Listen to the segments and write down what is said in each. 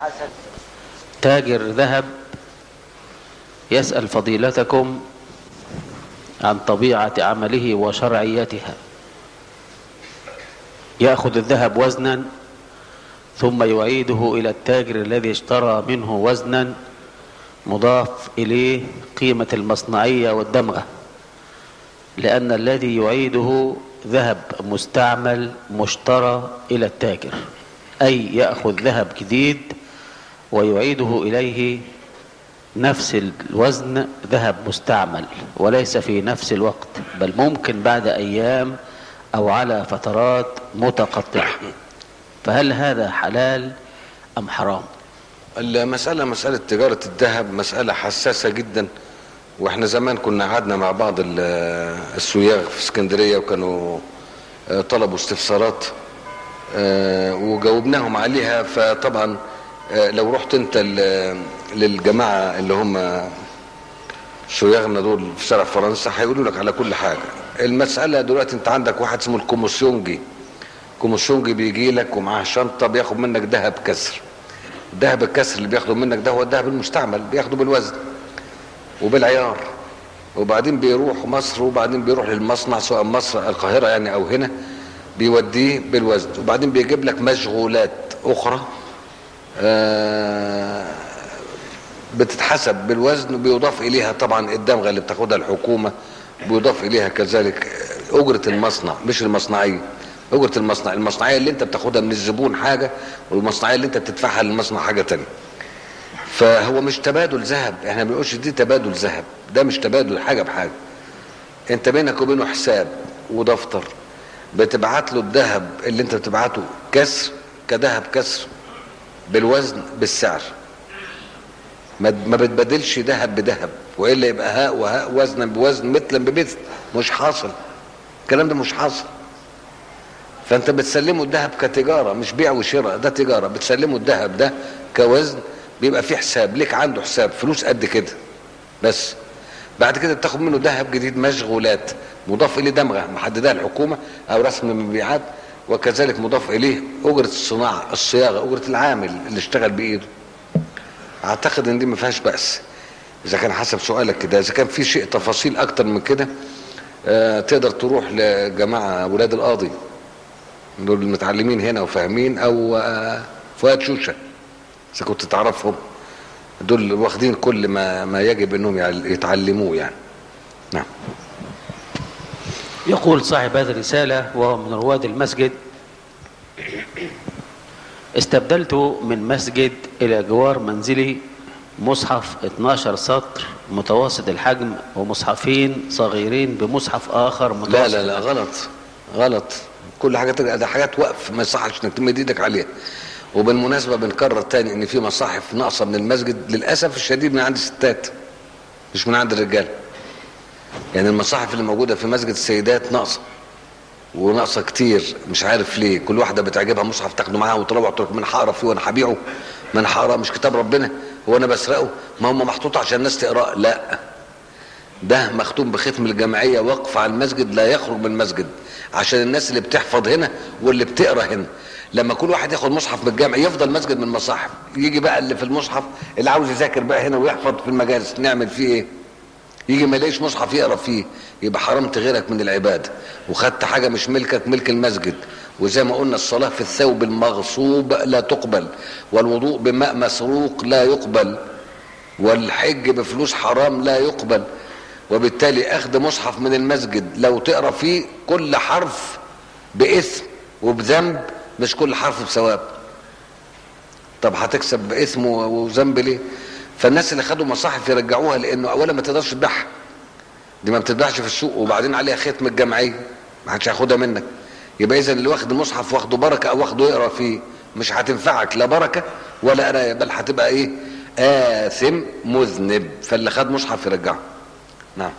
تاجر ذهب يسأل فضيلتكم عن طبيعة عمله وشرعيتها يأخذ الذهب وزنا ثم يعيده إلى التاجر الذي اشترى منه وزنا مضاف إليه قيمة المصنعية والدمغة لأن الذي يعيده ذهب مستعمل مشترى إلى التاجر أي يأخذ ذهب جديد ويعيده إليه نفس الوزن ذهب مستعمل وليس في نفس الوقت بل ممكن بعد أيام أو على فترات متقطعة فهل هذا حلال أم حرام المسألة مسألة تجارة الذهب مسألة حساسة جدا واحنا زمان كنا قعدنا مع بعض ال- السياغ في اسكندرية وكانوا آه، طلبوا استفسارات آه، وجاوبناهم عليها فطبعا آه، لو رحت انت ل- للجماعة اللي هم سياغنا دول في شارع فرنسا هيقولوا لك على كل حاجة المسألة دلوقتي انت عندك واحد اسمه الكوموسيونجي كوموسيونجي بيجي لك ومعاه شنطة بياخد منك ذهب كسر الذهب الكسر اللي بياخده منك ده هو الذهب المستعمل بياخده بالوزن وبالعيار وبعدين بيروح مصر وبعدين بيروح للمصنع سواء مصر القاهرة يعني او هنا بيوديه بالوزن وبعدين بيجيب لك مشغولات اخرى آه، بتتحسب بالوزن وبيضاف اليها طبعا الدمغه اللي بتاخدها الحكومه بيضاف اليها كذلك اجره المصنع مش المصنعيه اجره المصنع المصنعيه اللي انت بتاخدها من الزبون حاجه والمصنعيه اللي انت بتدفعها للمصنع حاجه تانية فهو مش تبادل ذهب احنا ما بنقولش دي تبادل ذهب ده مش تبادل حاجه بحاجه انت بينك وبينه حساب ودفتر بتبعت له الذهب اللي انت بتبعته كسر كذهب كسر بالوزن بالسعر ما ما بتبادلش ذهب بذهب والا يبقى هاء وهاء وزنا بوزن مثلا بمثل مش حاصل الكلام ده مش حاصل فانت بتسلمه الذهب كتجاره مش بيع وشراء ده تجاره بتسلمه الذهب ده كوزن بيبقى فيه حساب ليك عنده حساب فلوس قد كده بس بعد كده بتاخد منه ذهب جديد مشغولات مضاف اليه دمغه محددها الحكومه او رسم مبيعات وكذلك مضاف اليه اجره الصناعه الصياغه اجره العامل اللي اشتغل بايده اعتقد ان دي ما فيهاش باس اذا كان حسب سؤالك كده اذا كان في شيء تفاصيل اكتر من كده آه تقدر تروح لجماعه ولاد القاضي دول المتعلمين هنا وفاهمين او آه فؤاد شوشه اذا كنت تعرفهم دول واخدين كل ما ما يجب انهم يعل- يتعلموه يعني نعم يقول صاحب هذه الرسالة وهو من رواد المسجد استبدلت من مسجد إلى جوار منزلي مصحف 12 سطر متوسط الحجم ومصحفين صغيرين بمصحف آخر متوسط لا لا لا غلط غلط كل حاجه ترجع ده حاجات وقف ما يصحش انك تمد ايدك عليها وبالمناسبه بنكرر تاني ان في مصاحف ناقصه من المسجد للاسف الشديد من عند الستات مش من عند الرجال يعني المصاحف اللي موجوده في مسجد السيدات ناقصه وناقصه كتير مش عارف ليه كل واحده بتعجبها مصحف تاخده معاها وتروح تقول من هقرا فيه وانا هبيعه ما انا هقرا مش كتاب ربنا هو انا بسرقه ما هم محطوط عشان الناس تقراه لا ده مختوم بختم الجمعيه وقف على المسجد لا يخرج من المسجد عشان الناس اللي بتحفظ هنا واللي بتقرا هنا لما كل واحد ياخد مصحف من الجامع يفضل مسجد من المصاحف يجي بقى اللي في المصحف اللي عاوز يذاكر بقى هنا ويحفظ في المجالس نعمل فيه ايه يجي ما يلاقيش مصحف يقرا فيه يبقى حرمت غيرك من العباده وخدت حاجه مش ملكك ملك المسجد وزي ما قلنا الصلاه في الثوب المغصوب لا تقبل والوضوء بماء مسروق لا يقبل والحج بفلوس حرام لا يقبل وبالتالي اخذ مصحف من المسجد لو تقرا فيه كل حرف باثم وبذنب مش كل حرف بثواب طب هتكسب باثم وذنب ليه فالناس اللي خدوا مصاحف يرجعوها لانه اولا ما تقدرش تبيعها دي ما بتتباعش في السوق وبعدين عليها ختم الجمعيه ما حدش هياخدها منك يبقى اذا اللي واخد المصحف واخده بركه او واخده يقرا فيه مش هتنفعك لا بركه ولا قرايه بل هتبقى ايه آثم مذنب فاللي خد مصحف يرجعه نعم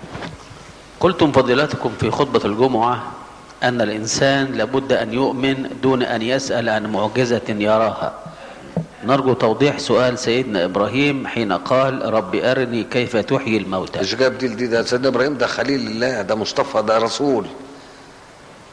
قلتم فضيلتكم في خطبة الجمعة أن الإنسان لابد أن يؤمن دون أن يسأل عن معجزة يراها نرجو توضيح سؤال سيدنا إبراهيم حين قال رب أرني كيف تحيي الموتى مش جاب دي دي ده سيدنا ابراهيم ده خليل الله ده مصطفى ده رسول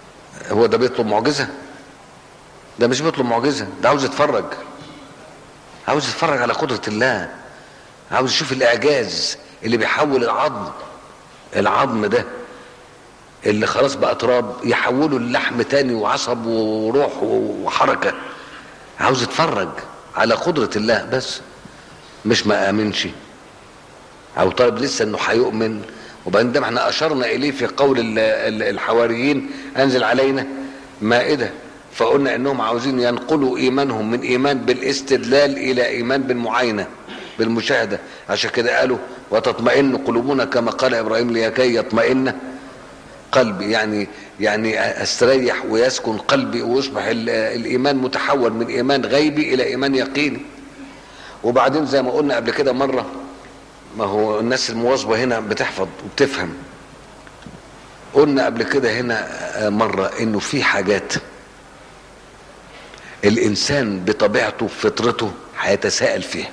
هو ده بيطلب معجزه ده مش بيطلب معجزه ده عاوز يتفرج عاوز يتفرج على قدرة الله عاوز يشوف الاعجاز اللي بيحول العظم العظم ده اللي خلاص بقى تراب يحوله اللحم تاني وعصب وروح وحركة عاوز يتفرج على قدرة الله بس مش ما امنش او طالب لسه انه هيؤمن وبعدين ده احنا اشرنا اليه في قول ال- ال- الحواريين انزل علينا مائده فقلنا انهم عاوزين ينقلوا ايمانهم من ايمان بالاستدلال الى ايمان بالمعاينه بالمشاهده عشان كده قالوا وتطمئن قلوبنا كما قال ابراهيم لكي يطمئن قلبي يعني يعني استريح ويسكن قلبي ويصبح ال- الايمان متحول من ايمان غيبي الى ايمان يقيني وبعدين زي ما قلنا قبل كده مره ما هو الناس المواظبه هنا بتحفظ وبتفهم قلنا قبل كده هنا آه، مره انه في حاجات الانسان بطبيعته فطرته هيتساءل فيها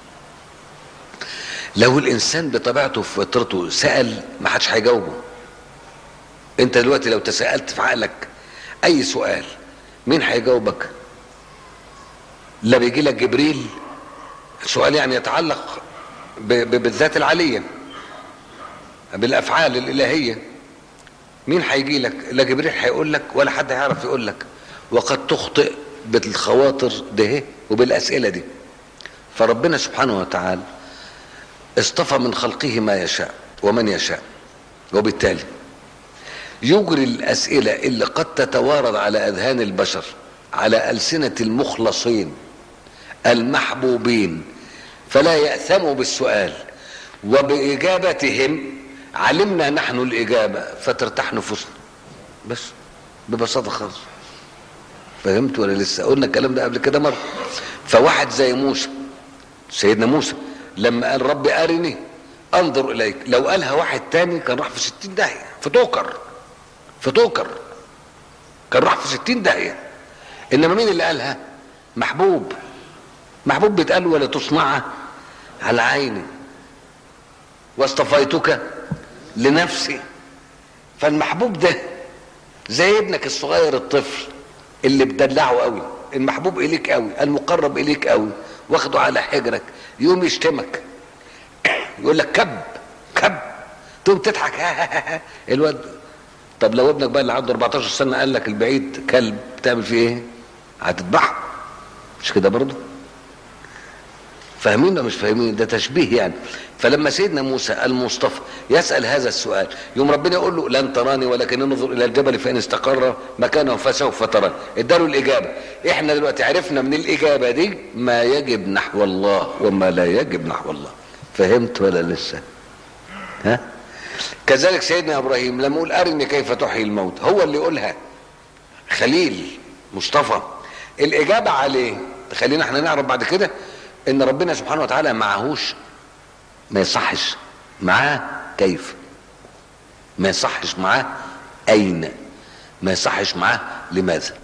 لو الانسان بطبيعته فطرته سال ما حدش هيجاوبه انت دلوقتي لو تساءلت في عقلك اي سؤال مين هيجاوبك لا بيجي لك جبريل سؤال يعني يتعلق ب- ب- بالذات العاليه بالافعال الالهيه مين هيجي لك لا جبريل هيقول لك ولا حد هيعرف يقول لك وقد تخطئ بالخواطر ده وبالاسئله دي فربنا سبحانه وتعالى اصطفى من خلقه ما يشاء ومن يشاء وبالتالي يجري الاسئله اللي قد تتوارد على اذهان البشر على السنه المخلصين المحبوبين فلا ياثموا بالسؤال وباجابتهم علمنا نحن الاجابه فترتاح نفوسنا بس ببساطه خالص فهمت ولا لسه قلنا الكلام ده قبل كده مره فواحد زي موسى سيدنا موسى لما قال ربي ارني انظر اليك لو قالها واحد تاني كان راح في ستين داهيه في توكر في توكر كان راح في ستين داهيه انما مين اللي قالها محبوب محبوب بيتقال ولا تصنع على عيني واصطفيتك لنفسي فالمحبوب ده زي ابنك الصغير الطفل اللي بتدلعه قوي المحبوب اليك قوي المقرب اليك قوي واخده على حجرك يقوم يشتمك يقول لك كب كب تقوم تضحك الواد طب لو ابنك بقى اللي عنده 14 سنه قال لك البعيد كلب بتعمل فيه ايه؟ هتذبحه مش كده برضه؟ فاهمين ولا مش فاهمين ده تشبيه يعني فلما سيدنا موسى المصطفى يسأل هذا السؤال يوم ربنا يقول له لن تراني ولكن انظر الى الجبل فان استقر مكانه فسوف تراني اداله الاجابه احنا دلوقتي عرفنا من الاجابه دي ما يجب نحو الله وما لا يجب نحو الله فهمت ولا لسه ها كذلك سيدنا ابراهيم لما يقول ارني كيف تحيي الموت هو اللي يقولها خليل مصطفى الاجابه عليه خلينا احنا نعرف بعد كده ان ربنا سبحانه وتعالى معهوش ما يصحش معاه كيف ما يصحش معاه اين ما يصحش معاه لماذا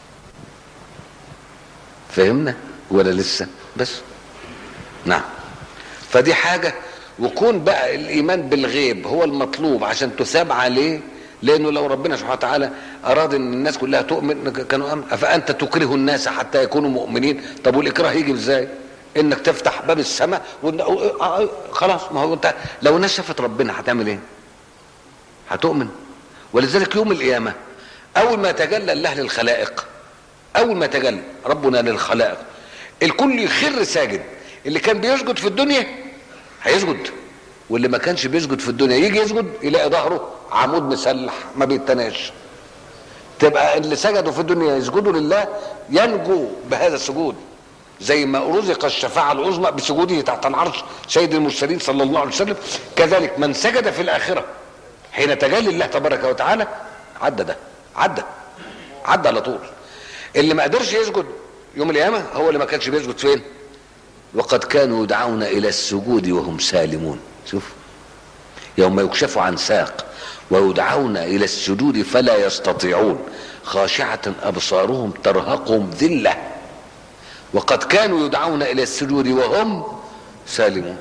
فهمنا ولا لسه بس نعم فدي حاجة وكون بقى الإيمان بالغيب هو المطلوب عشان تثاب عليه لأنه لو ربنا سبحانه وتعالى أراد أن الناس كلها تؤمن كانوا أمن أفأنت تكره الناس حتى يكونوا مؤمنين طب والإكراه يجي إزاي؟ إنك تفتح باب السماء وإن... خلاص ما هو أنت لو الناس شافت ربنا هتعمل إيه؟ هتؤمن ولذلك يوم القيامة أول ما تجلى الله للخلائق أول ما تجلى ربنا للخلائق الكل يخر ساجد اللي كان بيسجد في الدنيا هيسجد واللي ما كانش بيسجد في الدنيا يجي يسجد يلاقي ظهره عمود مسلح ما بيتناش تبقى اللي سجدوا في الدنيا يسجدوا لله ينجو بهذا السجود زي ما رزق الشفاعة العظمى بسجوده تحت العرش سيد المرسلين صلى الله عليه وسلم كذلك من سجد في الآخرة حين تجلي الله تبارك وتعالى عدى ده عدى عدى على طول اللي ما قدرش يسجد يوم القيامة هو اللي ما كانش بيسجد فين وقد كانوا يدعون إلى السجود وهم سالمون شوف يوم يكشف عن ساق ويدعون إلى السجود فلا يستطيعون خاشعة أبصارهم ترهقهم ذلة وقد كانوا يدعون إلى السجود وهم سالمون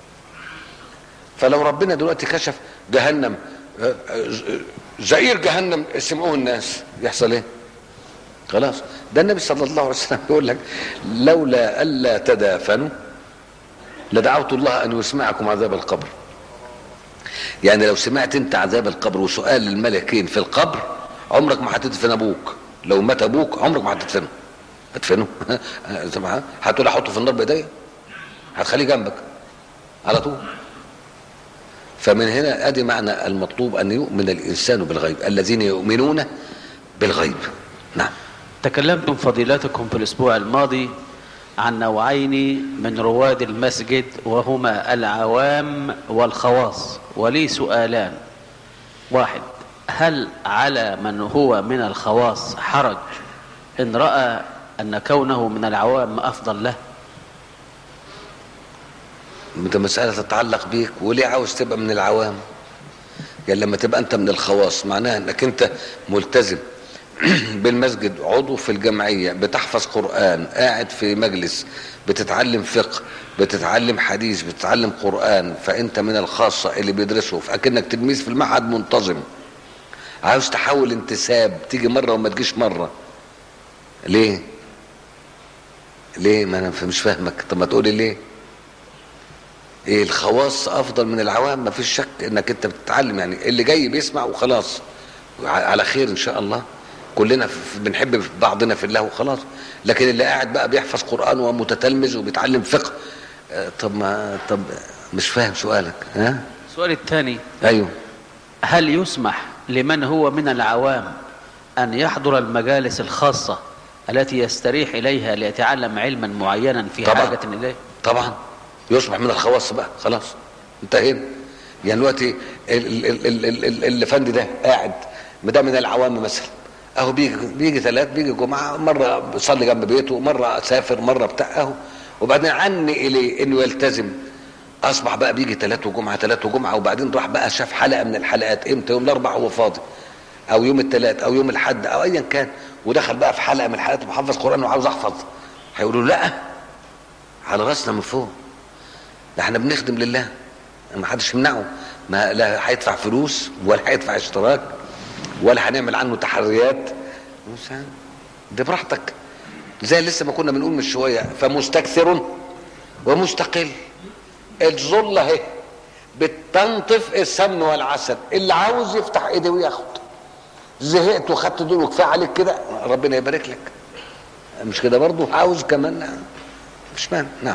فلو ربنا دلوقتي كشف جهنم زئير جهنم سمعوه الناس يحصل ايه خلاص ده النبي صلى الله عليه وسلم بيقول لك لولا الا تدافنوا لدعوت الله ان يسمعكم عذاب القبر يعني لو سمعت انت عذاب القبر وسؤال الملكين في القبر عمرك ما هتدفن ابوك لو مات ابوك عمرك ما هتدفنه هتدفنه سمعها هتقول احطه في النار بايديا هتخليه جنبك على طول فمن هنا ادي معنى المطلوب ان يؤمن الانسان بالغيب الذين يؤمنون بالغيب نعم تكلمتم فضيلتكم في الأسبوع الماضي عن نوعين من رواد المسجد وهما العوام والخواص ولي سؤالان واحد هل على من هو من الخواص حرج إن رأى أن كونه من العوام أفضل له انت مسألة تتعلق بيك وليه عاوز تبقى من العوام يعني لما تبقى انت من الخواص معناها انك انت ملتزم بالمسجد عضو في الجمعية بتحفظ قرآن قاعد في مجلس بتتعلم فقه بتتعلم حديث بتتعلم قرآن فانت من الخاصة اللي بيدرسوا فأكنك تلميذ في المعهد منتظم عاوز تحول انتساب تيجي مرة وما تجيش مرة ليه ليه ما انا مش فاهمك طب ما تقولي ليه ايه الخواص افضل من العوام ما فيش شك انك انت بتتعلم يعني اللي جاي بيسمع وخلاص على خير ان شاء الله كلنا في- بنحب بعضنا في الله وخلاص لكن اللي قاعد بقى بيحفظ قران ومتتلمذ وبيتعلم فقه آه، طب ما طب مش فاهم سؤالك ها السؤال الثاني ايوه هل يسمح لمن هو من العوام أن يحضر المجالس الخاصة التي يستريح إليها ليتعلم علما معينا في طبعا. حاجة إليه طبعا يصبح من الخواص بقى خلاص انتهينا يعني دلوقتي ال- ال- ال- ال- ال- ال- الافندي ده قاعد ده من العوام مثلا اهو بيجي بيجي ثلاث بيجي جمعه مره بيصلي جنب بيته مره سافر مره بتاع اهو وبعدين عني اليه انه يلتزم اصبح بقى بيجي ثلاث وجمعه ثلاث وجمعه وبعدين راح بقى شاف حلقه من الحلقات امتى يوم الاربعاء هو فاضي او يوم الثلاث او يوم الاحد او ايا كان ودخل بقى في حلقه من الحلقات وحفظ قران وعاوز احفظ هيقولوا لا على راسنا من فوق ده احنا بنخدم لله ما حدش يمنعه ما لا هيدفع فلوس ولا هيدفع اشتراك ولا هنعمل عنه تحريات مش عارف. دي براحتك زي لسه ما كنا بنقول من شويه فمستكثر ومستقل الظل اهي بتنطف السمن والعسل اللي عاوز يفتح ايديه وياخد زهقت وخدت دول وكفايه عليك كده ربنا يبارك لك مش كده برضه عاوز كمان مش مانع نعم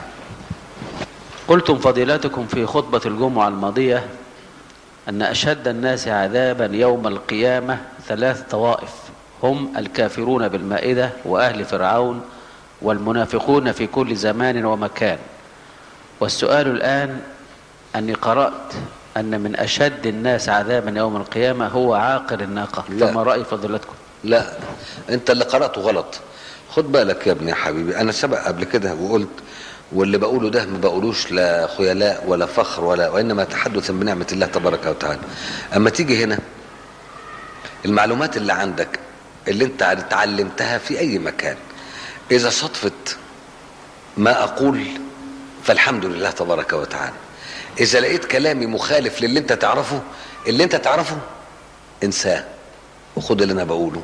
قلتم فضيلتكم في خطبة الجمعة الماضية أن أشد الناس عذابا يوم القيامة ثلاث طوائف هم الكافرون بالمائدة وأهل فرعون والمنافقون في كل زمان ومكان والسؤال الآن أني قرأت أن من أشد الناس عذابا يوم القيامة هو عاقر الناقة لا. فما رأي فضيلتكم لا انت اللي قرأته غلط خد بالك يا ابني يا حبيبي انا سبق قبل كده وقلت واللي بقوله ده ما بقولوش لا خيلاء ولا فخر ولا وانما تحدثا بنعمه الله تبارك وتعالى اما تيجي هنا المعلومات اللي عندك اللي انت اتعلمتها في اي مكان اذا صدفت ما اقول فالحمد لله تبارك وتعالى اذا لقيت كلامي مخالف للي انت تعرفه اللي انت تعرفه انساه وخد اللي انا بقوله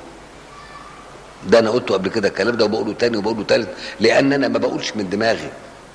ده انا قلته قبل كده الكلام ده وبقوله تاني وبقوله تالت لان انا ما بقولش من دماغي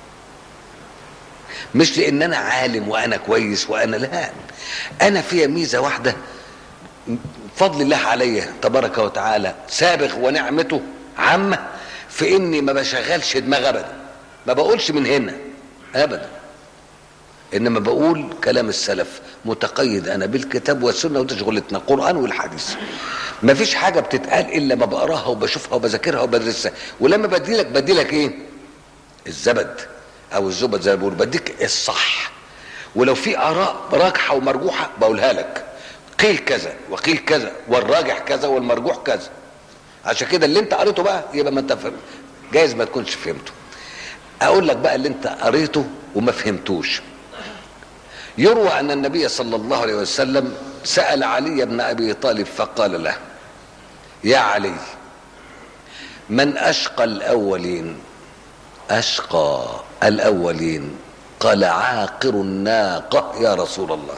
مش لان انا عالم وانا كويس وانا لا انا فيها ميزه واحده فضل الله عليا تبارك وتعالى سابغ ونعمته عامه في اني ما بشغلش دماغ ابدا ما بقولش من هنا ابدا انما بقول كلام السلف متقيد انا بالكتاب والسنه ودي شغلتنا القران والحديث ما فيش حاجه بتتقال الا ما بقراها وبشوفها وبذاكرها وبدرسها ولما بديلك بديلك ايه الزبد او الزبد زي ما بقول بديك الصح ولو في اراء راجحه ومرجوحه بقولها لك قيل كذا وقيل كذا والراجح كذا والمرجوح كذا عشان كده اللي انت قريته بقى يبقى ما انت فهم جايز ما تكونش فهمته اقول لك بقى اللي انت قريته وما فهمتوش يروى ان النبي صلى الله عليه وسلم سال علي بن ابي طالب فقال له يا علي من اشقى الاولين اشقى الاولين قال عاقر الناقه يا رسول الله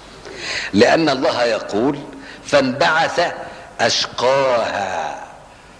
لان الله يقول فانبعث اشقاها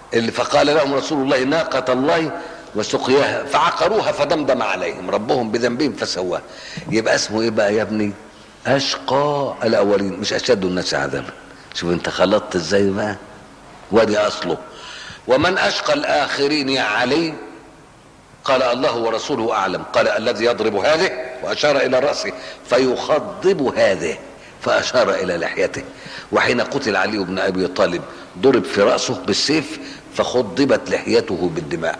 اللي فقال لهم رسول الله ناقة الله وسقياها فعقروها فدمدم عليهم ربهم بذنبهم فسواها يبقى اسمه ايه بقى يا ابني اشقى الاولين مش اشد الناس عذابا شوف انت خلطت ازاي بقى وادي اصله ومن اشقى الاخرين يا علي قال الله ورسوله اعلم قال الذي يضرب هذه واشار الى راسه فيخضب هذه فاشار الى لحيته وحين قتل علي بن ابي طالب ضرب في راسه بالسيف فخضبت لحيته بالدماء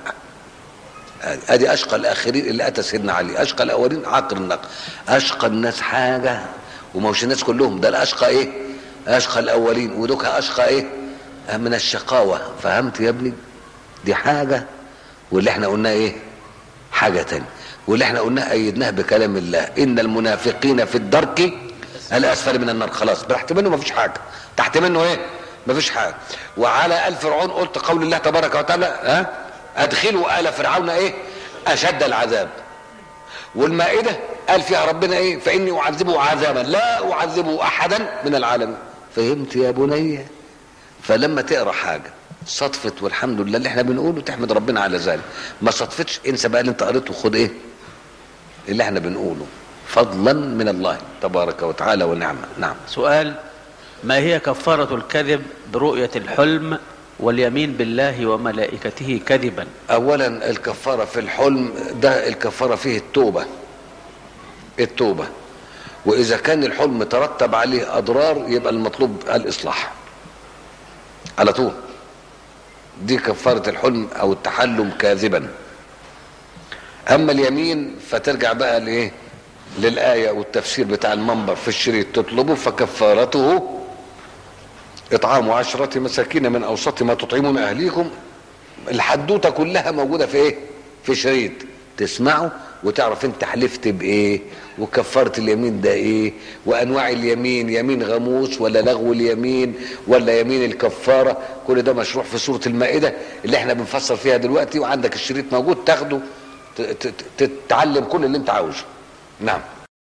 ادي اشقى الاخرين اللي اتى سيدنا علي اشقى الاولين عقر النقل اشقى الناس حاجه وما هوش الناس كلهم ده الاشقى ايه اشقى الاولين ودوك اشقى ايه من الشقاوه فهمت يا ابني دي حاجه واللي احنا قلناه ايه حاجه تانية واللي احنا قلناه ايدناه بكلام الله ان المنافقين في الدرك الاسفل من النار خلاص تحت منه مفيش حاجه تحت منه ايه مفيش حاجه وعلى ال فرعون قلت قول الله تبارك وتعالى ها ادخلوا ال فرعون ايه اشد العذاب والمائده قال فيها ربنا ايه فاني اعذبه عذابا لا اعذبه احدا من العالمين فهمت يا بني فلما تقرا حاجه صدفت والحمد لله اللي احنا بنقوله تحمد ربنا على ذلك ما صدفتش انسى بقى اللي انت قريته خد ايه اللي احنا بنقوله فضلا من الله تبارك وتعالى ونعمه نعم سؤال ما هي كفارة الكذب برؤية الحلم واليمين بالله وملائكته كذبا اولا الكفاره في الحلم ده الكفاره فيه التوبه التوبه واذا كان الحلم ترتب عليه اضرار يبقى المطلوب الاصلاح على طول دي كفاره الحلم او التحلم كاذبا اما اليمين فترجع بقى لايه للايه والتفسير بتاع المنبر في الشريط تطلبه فكفارته اطعام عشرة مساكين من اوسط ما تطعمون اهليكم الحدوته كلها موجوده في ايه في شريط تسمعه وتعرف انت حلفت بايه وكفاره اليمين ده ايه وانواع اليمين يمين غموس ولا لغو اليمين ولا يمين الكفاره كل ده مشروع في سوره المائده اللي احنا بنفسر فيها دلوقتي وعندك الشريط موجود تاخده ت- ت- تتعلم كل اللي انت عاوزه نعم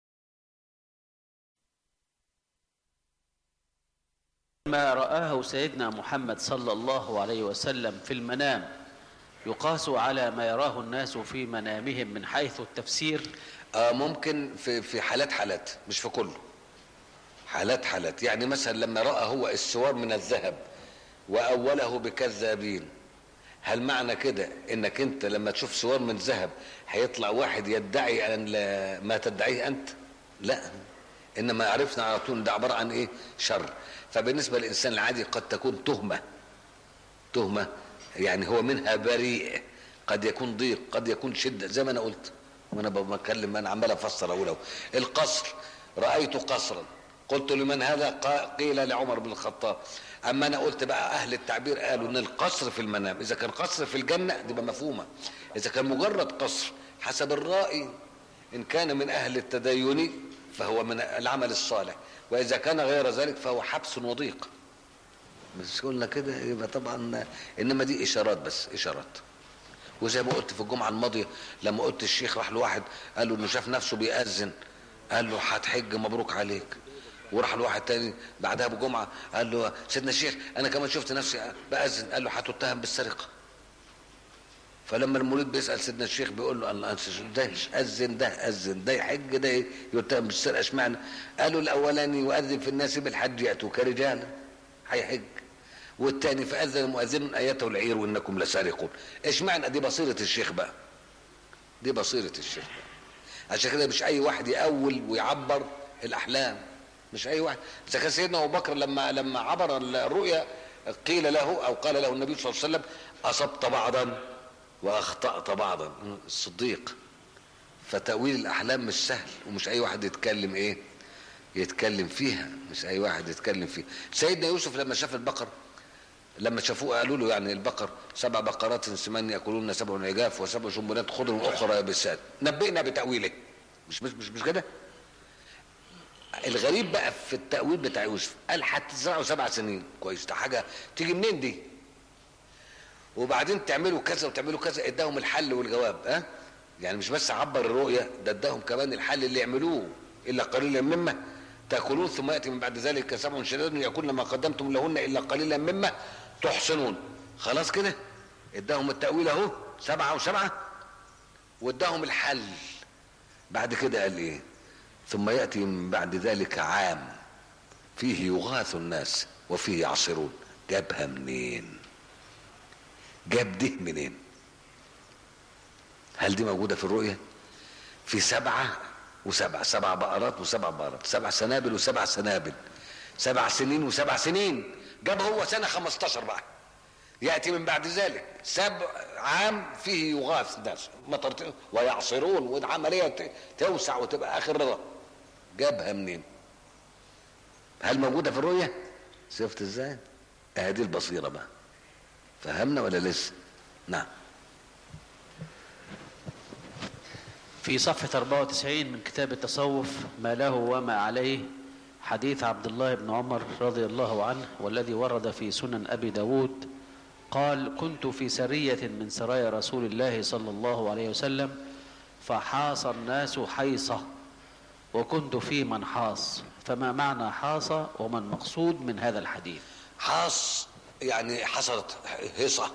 ما رآه سيدنا محمد صلى الله عليه وسلم في المنام يقاس على ما يراه الناس في منامهم من حيث التفسير آه ممكن في في حالات حالات مش في كله حالات حالات يعني مثلا لما راى هو السوار من الذهب واوله بكذابين هل معنى كده انك انت لما تشوف سوار من ذهب هيطلع واحد يدعي ان لا ما تدعيه انت لا انما عرفنا على طول ده عباره عن ايه شر فبالنسبه للانسان العادي قد تكون تهمه تهمه يعني هو منها بريء قد يكون ضيق قد يكون شده زي ما انا قلت وانا بتكلم انا عمال افسر اقول اهو القصر رايت قصرا قلت لمن هذا قا- قيل لعمر بن الخطاب اما انا قلت بقى اهل التعبير قالوا ان القصر في المنام اذا كان قصر في الجنه دي بقى مفهومه اذا كان مجرد قصر حسب الرائي ان كان من اهل التدين فهو من العمل الصالح واذا كان غير ذلك فهو حبس وضيق بس قلنا كده يبقى طبعا انما دي اشارات بس اشارات وزي ما قلت في الجمعه الماضيه لما قلت الشيخ راح لواحد قال له انه شاف نفسه بيأذن قال له هتحج مبروك عليك وراح لواحد تاني بعدها بجمعه قال له سيدنا الشيخ انا كمان شفت نفسي بأذن قال له هتتهم بالسرقه فلما المريد بيسال سيدنا الشيخ بيقول له الله ده اذن ده اذن ده يحج ده يتهم بالسرقه اشمعنى؟ قالوا الاولاني يؤذن في الناس بالحج ياتوك رجالا هيحج والثاني فاذن مؤذن ايته العير وانكم لسارقون اشمعنى دي بصيره الشيخ بقى دي بصيره الشيخ بقى عشان كده مش اي واحد يأول ويعبر الاحلام مش اي واحد اذا كان سيدنا ابو بكر لما لما عبر الرؤيا قيل له او قال له النبي صلى الله عليه وسلم اصبت بعضا واخطات بعضا الصديق فتأويل الأحلام مش سهل ومش أي واحد يتكلم إيه يتكلم فيها مش أي واحد يتكلم فيها سيدنا يوسف لما شاف البقر لما شافوه قالوا له يعني البقر سبع بقرات سمان يأكلون سبع عجاف وسبع سنبلات خضر وأخرى يابسات نبئنا بتأويله مش مش مش, مش كده الغريب بقى في التأويل بتاع يوسف قال هتزرعوا سبع سنين كويس ده حاجة تيجي منين دي وبعدين تعملوا كذا وتعملوا كذا اداهم الحل والجواب ها أه؟ يعني مش بس عبر الرؤية ده اداهم كمان الحل اللي يعملوه الا قليلا مما تاكلون ثم ياتي من بعد ذلك سبع شداد ياكلن ما قدمتم لهن الا قليلا مما تحصنون خلاص كده اداهم التأويل اهو سبعة وسبعة واداهم الحل بعد كده قال ايه ثم يأتي من بعد ذلك عام فيه يغاث الناس وفيه يعصرون جابها منين جاب ده منين هل دي موجودة في الرؤية في سبعة وسبعة سبع بقرات وسبع بقرات سبع سنابل وسبع سنابل سبع سنين وسبع سنين جاب هو سنة 15 بقى يأتي من بعد ذلك سبع عام فيه يغاث الناس مطر ويعصرون والعملية توسع وتبقى آخر رضا جابها منين هل موجودة في الرؤية شفت ازاي ادي البصيرة بقى فهمنا ولا لسه نعم في صفحة 94 من كتاب التصوف ما له وما عليه حديث عبد الله بن عمر رضي الله عنه والذي ورد في سنن أبي داود قال كنت في سرية من سرايا رسول الله صلى الله عليه وسلم فحاص الناس حيصة وكنت في من حاص فما معنى حاص وما المقصود من هذا الحديث حاص يعني حصلت هيصة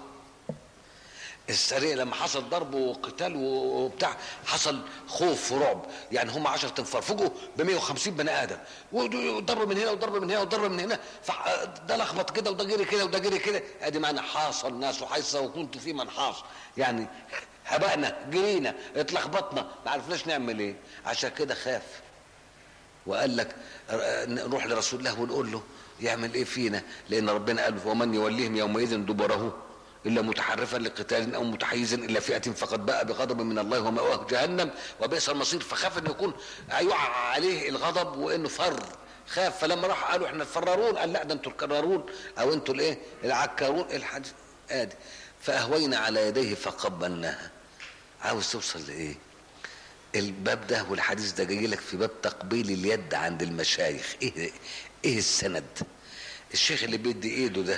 السرية لما حصل ضرب وقتال وبتاع حصل خوف ورعب يعني هم 10 تنفار فوجئوا ب 150 بني ادم وضرب من هنا وضرب من هنا وضرب من هنا ده لخبط كده وده جري كده وده جري كده ادي معنى حاص الناس وحيصه وكنت في من حاص يعني هبقنا جرينا اتلخبطنا ما عرفناش نعمل ايه عشان كده خاف وقال لك نروح لرسول الله ونقول له يعمل ايه فينا لان ربنا قال ومن يوليهم يومئذ دبره الا متحرفا لقتال او متحيزا الى فئه فقد باء بغضب من الله ومأواه جهنم وبئس المصير فخاف ان يكون يقع عليه الغضب وانه فر خاف فلما راح قالوا احنا الفرارون قال لا ده انتوا الكرارون او انتوا الايه العكارون الحديث ادي فاهوينا على يديه فقبلناها عاوز توصل لايه الباب ده والحديث ده جاي لك في باب تقبيل اليد عند المشايخ ايه ايه السند الشيخ اللي بيدي ايده ده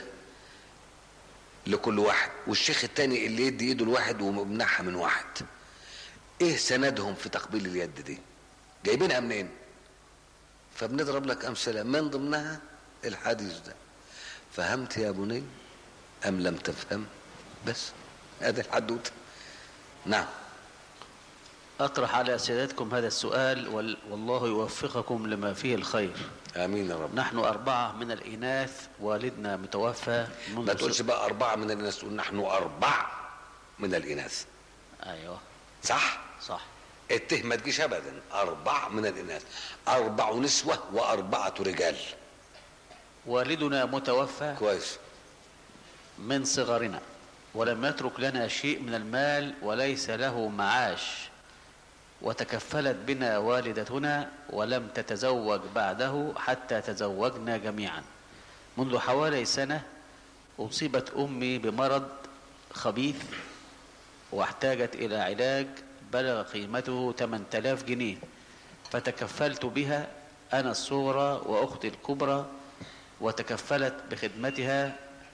لكل واحد والشيخ التاني اللي يدي ايده لواحد وممنعها من واحد ايه سندهم في تقبيل اليد دي جايبينها منين فبنضرب لك امثله من ضمنها الحديث ده فهمت يا بني ام لم تفهم بس هذا الحدوته نعم أطرح على سيادتكم هذا السؤال والله يوفقكم لما فيه الخير امين يا رب نحن أربعة من الإناث والدنا متوفى منذ ما تقولش بقى أربعة من الناس تقول نحن أربع من الإناث أيوه صح؟ صح الته ما تجيش أبدا أربع من الإناث أربع نسوة وأربعة رجال والدنا متوفى كويس من صغرنا ولم يترك لنا شيء من المال وليس له معاش وتكفلت بنا والدتنا ولم تتزوج بعده حتى تزوجنا جميعا منذ حوالي سنة أصيبت أمي بمرض خبيث واحتاجت إلى علاج بلغ قيمته 8000 جنيه فتكفلت بها أنا الصغرى وأختي الكبرى وتكفلت بخدمتها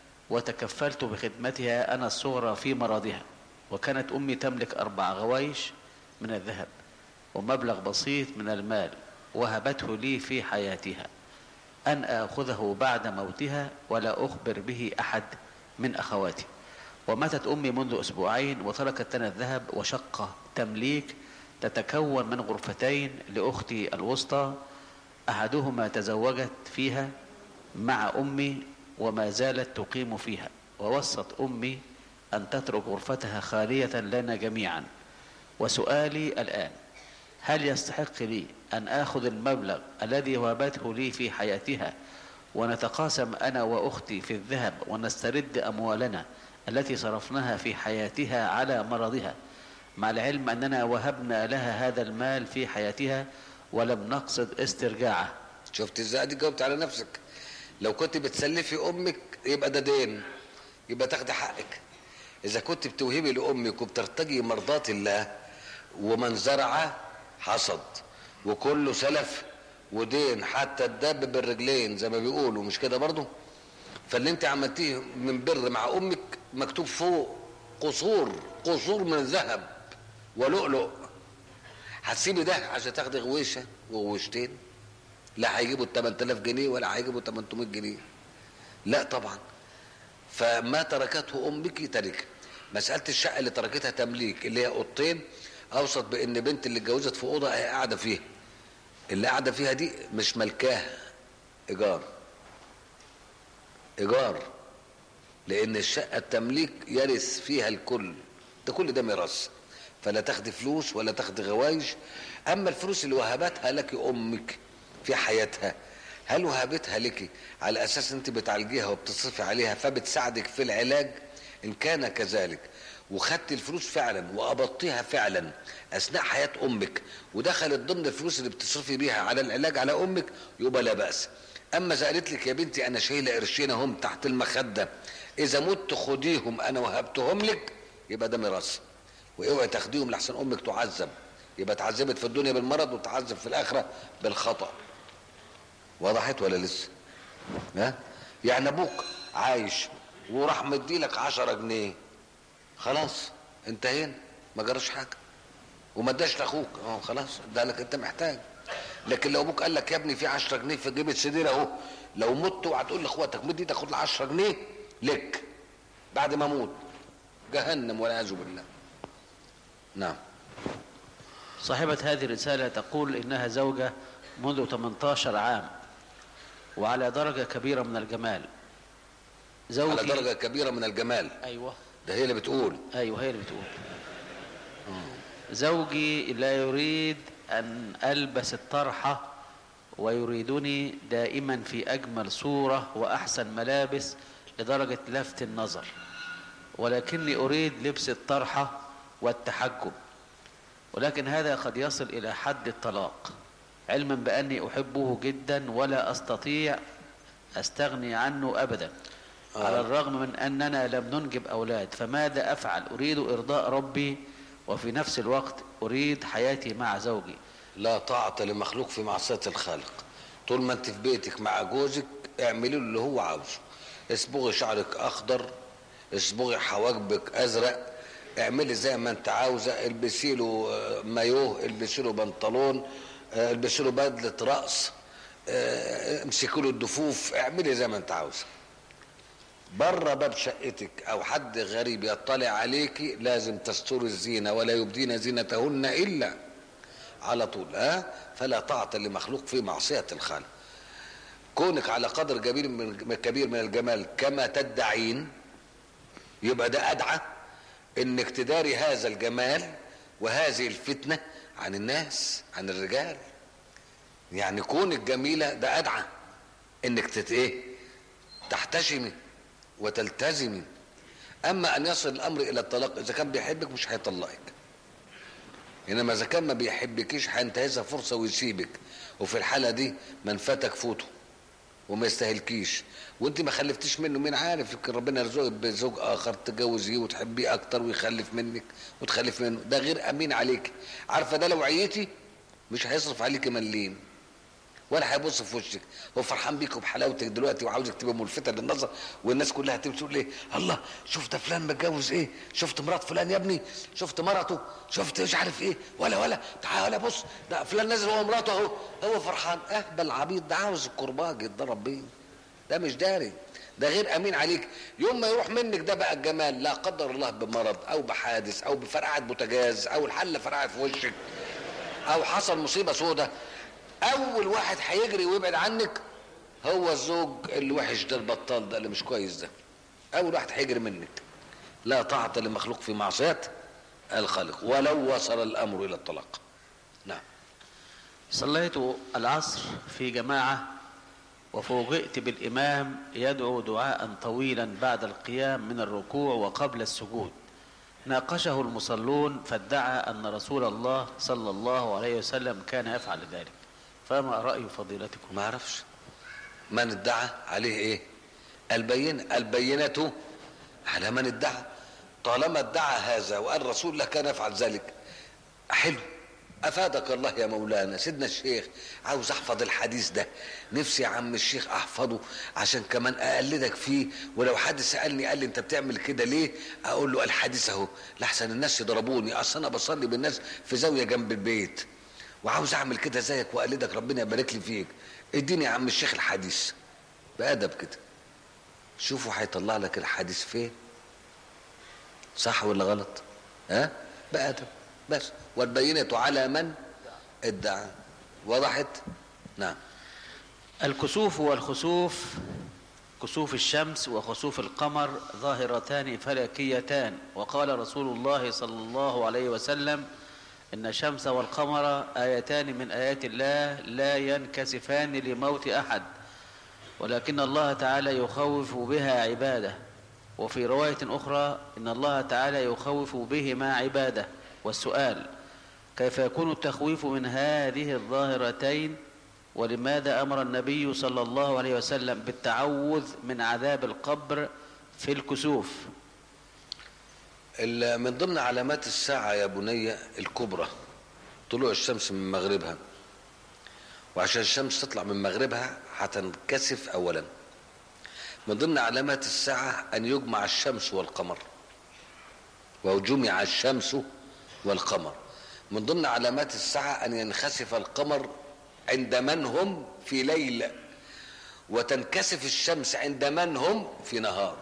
وتكفلت بخدمتها أنا الصغرى في مرضها وكانت أمي تملك أربع غوايش من الذهب ومبلغ بسيط من المال وهبته لي في حياتها أن آخذه بعد موتها ولا أخبر به أحد من أخواتي وماتت أمي منذ أسبوعين وتركت لنا الذهب وشقة تمليك تتكون من غرفتين لأختي الوسطى أحدهما تزوجت فيها مع أمي وما زالت تقيم فيها ووصت أمي أن تترك غرفتها خالية لنا جميعا وسؤالي الآن هل يستحق لي أن آخذ المبلغ الذي وهبته لي في حياتها ونتقاسم أنا وأختي في الذهب ونسترد أموالنا التي صرفناها في حياتها على مرضها مع العلم أننا وهبنا لها هذا المال في حياتها ولم نقصد استرجاعه شفت ازاي دي جاوبت على نفسك لو كنت بتسلفي امك يبقى ده دين يبقى تاخدي حقك اذا كنت بتوهبي لامك وبترتجي مرضات الله ومن زرع حصد وكله سلف ودين حتى الدب بالرجلين زي ما بيقولوا مش كده برضو فاللي انت عملتيه من بر مع امك مكتوب فوق قصور قصور من ذهب ولؤلؤ هتسيبي ده عشان تاخدي غويشه وغويشتين لا هيجيبوا ال 8000 جنيه ولا هيجيبوا 800 جنيه لا طبعا فما تركته امك ترك مساله الشقه اللي تركتها تمليك اللي هي اوضتين اوسط بان بنت اللي اتجوزت في اوضه هي قاعده فيها اللي قاعده فيها دي مش ملكاها ايجار ايجار لان الشقه التمليك يرث فيها الكل ده كل ده ميراث فلا تاخدي فلوس ولا تاخدي غوايش اما الفلوس اللي وهبتها لك امك في حياتها هل وهبتها لك على اساس انت بتعالجيها وبتصرفي عليها فبتساعدك في العلاج ان كان كذلك وخدت الفلوس فعلا وقبضتيها فعلا اثناء حياه امك ودخلت ضمن الفلوس اللي بتصرفي بيها على العلاج على امك يبقى لا باس اما اذا قالت لك يا بنتي انا شايله قرشين اهم تحت المخده اذا مت خديهم انا وهبتهم لك يبقى ده ميراث واوعي تاخديهم لحسن امك تعذب يبقى اتعذبت في الدنيا بالمرض وتعذب في الاخره بالخطا وضحت ولا لسه ها يعني ابوك عايش وراح مديلك عشرة جنيه خلاص انتهينا ما جراش حاجه وما اداش لاخوك اه خلاص ده لك انت محتاج لكن لو ابوك قال لك يا ابني في 10 جنيه في جيب السرير اهو لو مت وهتقول لاخواتك مد ايدك خد ال 10 جنيه لك بعد ما اموت جهنم والعياذ بالله نعم صاحبة هذه الرسالة تقول إنها زوجة منذ 18 عام وعلى درجة كبيرة من الجمال زوجي على درجه كبيره من الجمال أيوة ده هي اللي بتقول أيوة هي اللي بتقول زوجي لا يريد أن ألبس الطرحة ويريدني دائما في أجمل صورة وأحسن ملابس لدرجة لفت النظر ولكني أريد لبس الطرحة والتحجب ولكن هذا قد يصل إلى حد الطلاق علما بأني أحبه جدا ولا أستطيع أستغني عنه أبدا آه. على الرغم من أننا لم ننجب أولاد فماذا أفعل أريد إرضاء ربي وفي نفس الوقت أريد حياتي مع زوجي لا طاعة لمخلوق في معصية الخالق طول ما انت في بيتك مع جوزك اعملي له اللي هو عاوزه اصبغي شعرك اخضر اصبغي حواجبك ازرق اعملي زي ما انت عاوزه البسي له آه، مايوه البسي له بنطلون آه، البسي له بدله راس آه، امسكي له الدفوف اعملي زي ما انت عاوزه بره باب شقتك او حد غريب يطلع عليكي لازم تستر الزينه ولا يبدين زينتهن الا على طول ها فلا طاعه لمخلوق في معصيه الخالق كونك على قدر كبير من كبير من الجمال كما تدعين يبقى ده ادعى انك تداري هذا الجمال وهذه الفتنه عن الناس عن الرجال يعني كونك جميله ده ادعى انك تت ايه تحتشمي وتلتزمي اما ان يصل الامر الى الطلاق اذا كان بيحبك مش هيطلقك انما اذا كان ما بيحبكيش هينتهزها فرصه ويسيبك وفي الحاله دي من فاتك فوته وما يستاهلكيش وانت ما خلفتيش منه مين عارف يمكن ربنا يرزقك بزوج اخر تتجوزيه وتحبيه اكتر ويخلف منك وتخلف منه ده غير امين عليك عارفه ده لو عيتي مش هيصرف عليك مليم ولا هيبص في وشك هو فرحان بيك وبحلاوتك دلوقتي وعاوزك تبقى ملفته للنظر والناس كلها تمشي تقول ايه الله شوف ده فلان متجوز ايه شفت مرات فلان يا ابني شفت مرته شفت مش عارف ايه ولا ولا تعالى بص ده فلان نازل هو مراته اهو هو فرحان اهبل عبيط ده عاوز الكرباج يتضرب بيه ده مش داري ده غير امين عليك يوم ما يروح منك ده بقى الجمال لا قدر الله بمرض او بحادث او بفرقعه بوتاجاز او الحله فرقعت في وشك او حصل مصيبه سودة اول واحد هيجري ويبعد عنك هو الزوج الوحش ده البطال ده اللي مش كويس ده اول واحد هيجري منك لا طاعة لمخلوق في معصية الخالق ولو وصل الامر الى الطلاق نعم صليت العصر في جماعة وفوجئت بالإمام يدعو دعاء طويلا بعد القيام من الركوع وقبل السجود ناقشه المصلون فادعى أن رسول الله صلى الله عليه وسلم كان يفعل ذلك فما رأي فضيلتكم ما اعرفش من ادعى عليه ايه البينة البينة على من ادعى طالما ادعى هذا وقال الرسول الله كان يفعل ذلك حلو افادك الله يا مولانا سيدنا الشيخ عاوز احفظ الحديث ده نفسي يا عم الشيخ احفظه عشان كمان اقلدك فيه ولو حد سالني قال لي انت بتعمل كده ليه اقول له الحديث اهو لحسن الناس يضربوني اصل انا بصلي بالناس في زاويه جنب البيت وعاوز اعمل كده زيك واقلدك ربنا يبارك لي فيك اديني يا عم الشيخ الحديث بادب كده شوفوا هيطلع لك الحديث فين صح ولا غلط ها بأدب بس والبينة على من ادعى وضحت نعم الكسوف والخسوف كسوف الشمس وخسوف القمر ظاهرتان فلكيتان وقال رسول الله صلى الله عليه وسلم إن الشمس والقمر آيتان من آيات الله لا ينكسفان لموت أحد ولكن الله تعالى يخوف بها عباده وفي رواية أخرى إن الله تعالى يخوف بهما عباده والسؤال كيف يكون التخويف من هذه الظاهرتين ولماذا أمر النبي صلى الله عليه وسلم بالتعوذ من عذاب القبر في الكسوف ال- من ضمن علامات الساعة يا بني الكبرى طلوع الشمس من مغربها وعشان الشمس تطلع من مغربها هتنكسف أولا من ضمن علامات الساعة أن يجمع الشمس والقمر وجمع الشمس والقمر من ضمن علامات الساعة أن ينخسف القمر عند من هم في ليل وتنكسف الشمس عند من هم في نهار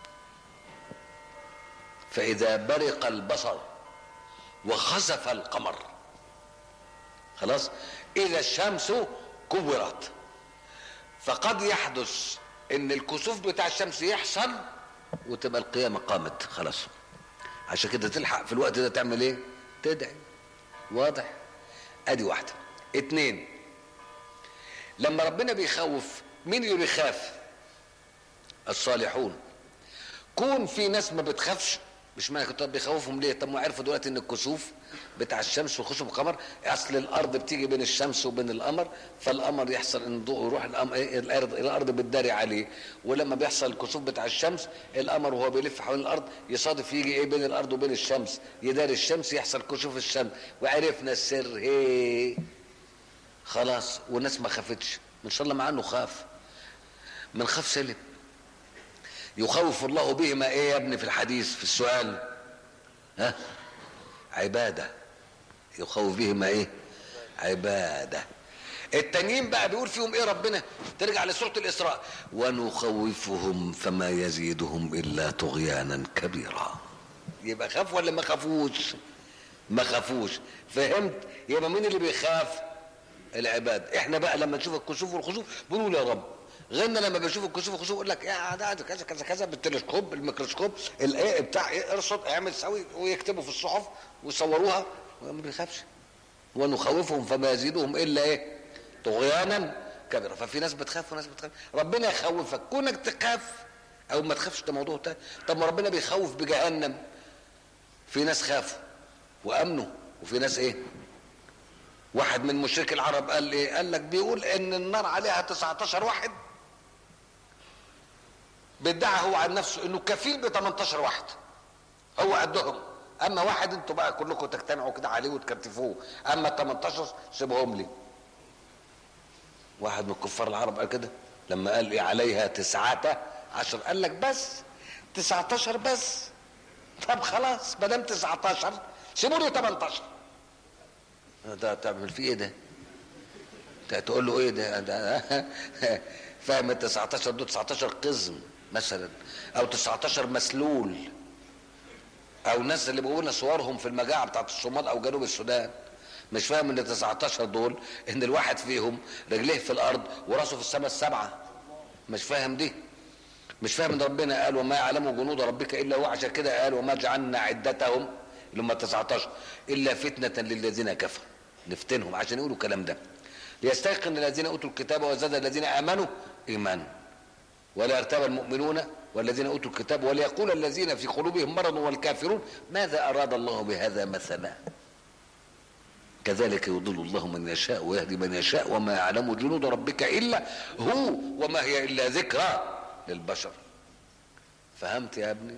فإذا برق البصر وخسف القمر خلاص إذا الشمس كورت فقد يحدث ان الكسوف بتاع الشمس يحصل وتبقى القيامة قامت خلاص عشان كده تلحق في الوقت ده تعمل ايه تدعي واضح ادي واحدة اتنين لما ربنا بيخوف مين اللي بيخاف الصالحون كون في ناس ما بتخافش مش معنى كنت بيخوفهم ليه طب ما عرفوا دلوقتي ان الكسوف بتاع الشمس وخسوف القمر اصل الارض بتيجي بين الشمس وبين القمر فالقمر يحصل ان الضوء يروح الأم... إيه الارض الارض بتداري عليه ولما بيحصل الكسوف بتاع الشمس القمر وهو بيلف حوالين الارض يصادف يجي ايه بين الارض وبين الشمس يداري الشمس يحصل كسوف الشمس وعرفنا السر هي خلاص والناس ما خافتش ان شاء الله مع انه خاف من خاف سلم يخوف الله بهما ايه يا ابني في الحديث في السؤال ها عبادة يخوف بهما ايه عبادة التانيين بقى بيقول فيهم ايه ربنا ترجع لسورة الاسراء ونخوفهم فما يزيدهم الا طغيانا كبيرا يبقى خاف ولا ما خافوش ما خافوش فهمت يبقى مين اللي بيخاف العباد احنا بقى لما نشوف الكسوف والخسوف بنقول يا رب غيرنا لما بشوف الكسوف والخسوف يقول لك يا ده ده كذا كذا كذا بالتلسكوب بالميكروسكوب الايه بتاع إيه ارصد اعمل سوي ويكتبوا في الصحف ويصوروها ما بيخافش ونخوفهم فما يزيدهم الا ايه طغيانا كبيرا ففي ناس بتخاف وناس بتخاف ربنا يخوفك كونك تخاف او ما تخافش ده موضوع تاني طب ما ربنا بيخوف بجهنم في ناس خافوا وامنوا وفي ناس ايه واحد من مشرك العرب قال ايه قال لك بيقول ان النار عليها 19 واحد بيدعي هو عن نفسه انه كفيل ب 18 واحد هو قدهم اما واحد انتوا بقى كلكم تجتمعوا كده عليه وتكتفوه اما ال 18 سيبهم لي واحد من كفار العرب قال كده لما قال ايه عليها تسعة عشر قال لك بس 19 بس طب خلاص ما دام 19 سيبوا لي 18 ده تعمل فيه ايه ده تقول له ايه ده, ده فاهم ال 19 دول 19 قزم مثلا او 19 مسلول او ناس اللي بيقولوا صورهم في المجاعه بتاعت الصومال او جنوب السودان مش فاهم ان 19 دول ان الواحد فيهم رجليه في الارض وراسه في السماء السبعه مش فاهم دي مش فاهم ان ربنا قال وما يعلم جنود ربك الا هو عشان كده قال وما جعلنا عدتهم اللي هم 19 الا فتنه للذين كفروا نفتنهم عشان يقولوا الكلام ده ليستيقن الذين اوتوا الكتاب ويزداد الذين امنوا ايمانا ولا يرتاب المؤمنون والذين اوتوا الكتاب وليقول الذين في قلوبهم مرض والكافرون ماذا اراد الله بهذا مثلا كذلك يضل الله من يشاء ويهدي من يشاء وما يعلم جنود ربك الا هو وما هي الا ذكرى للبشر فهمت يا ابني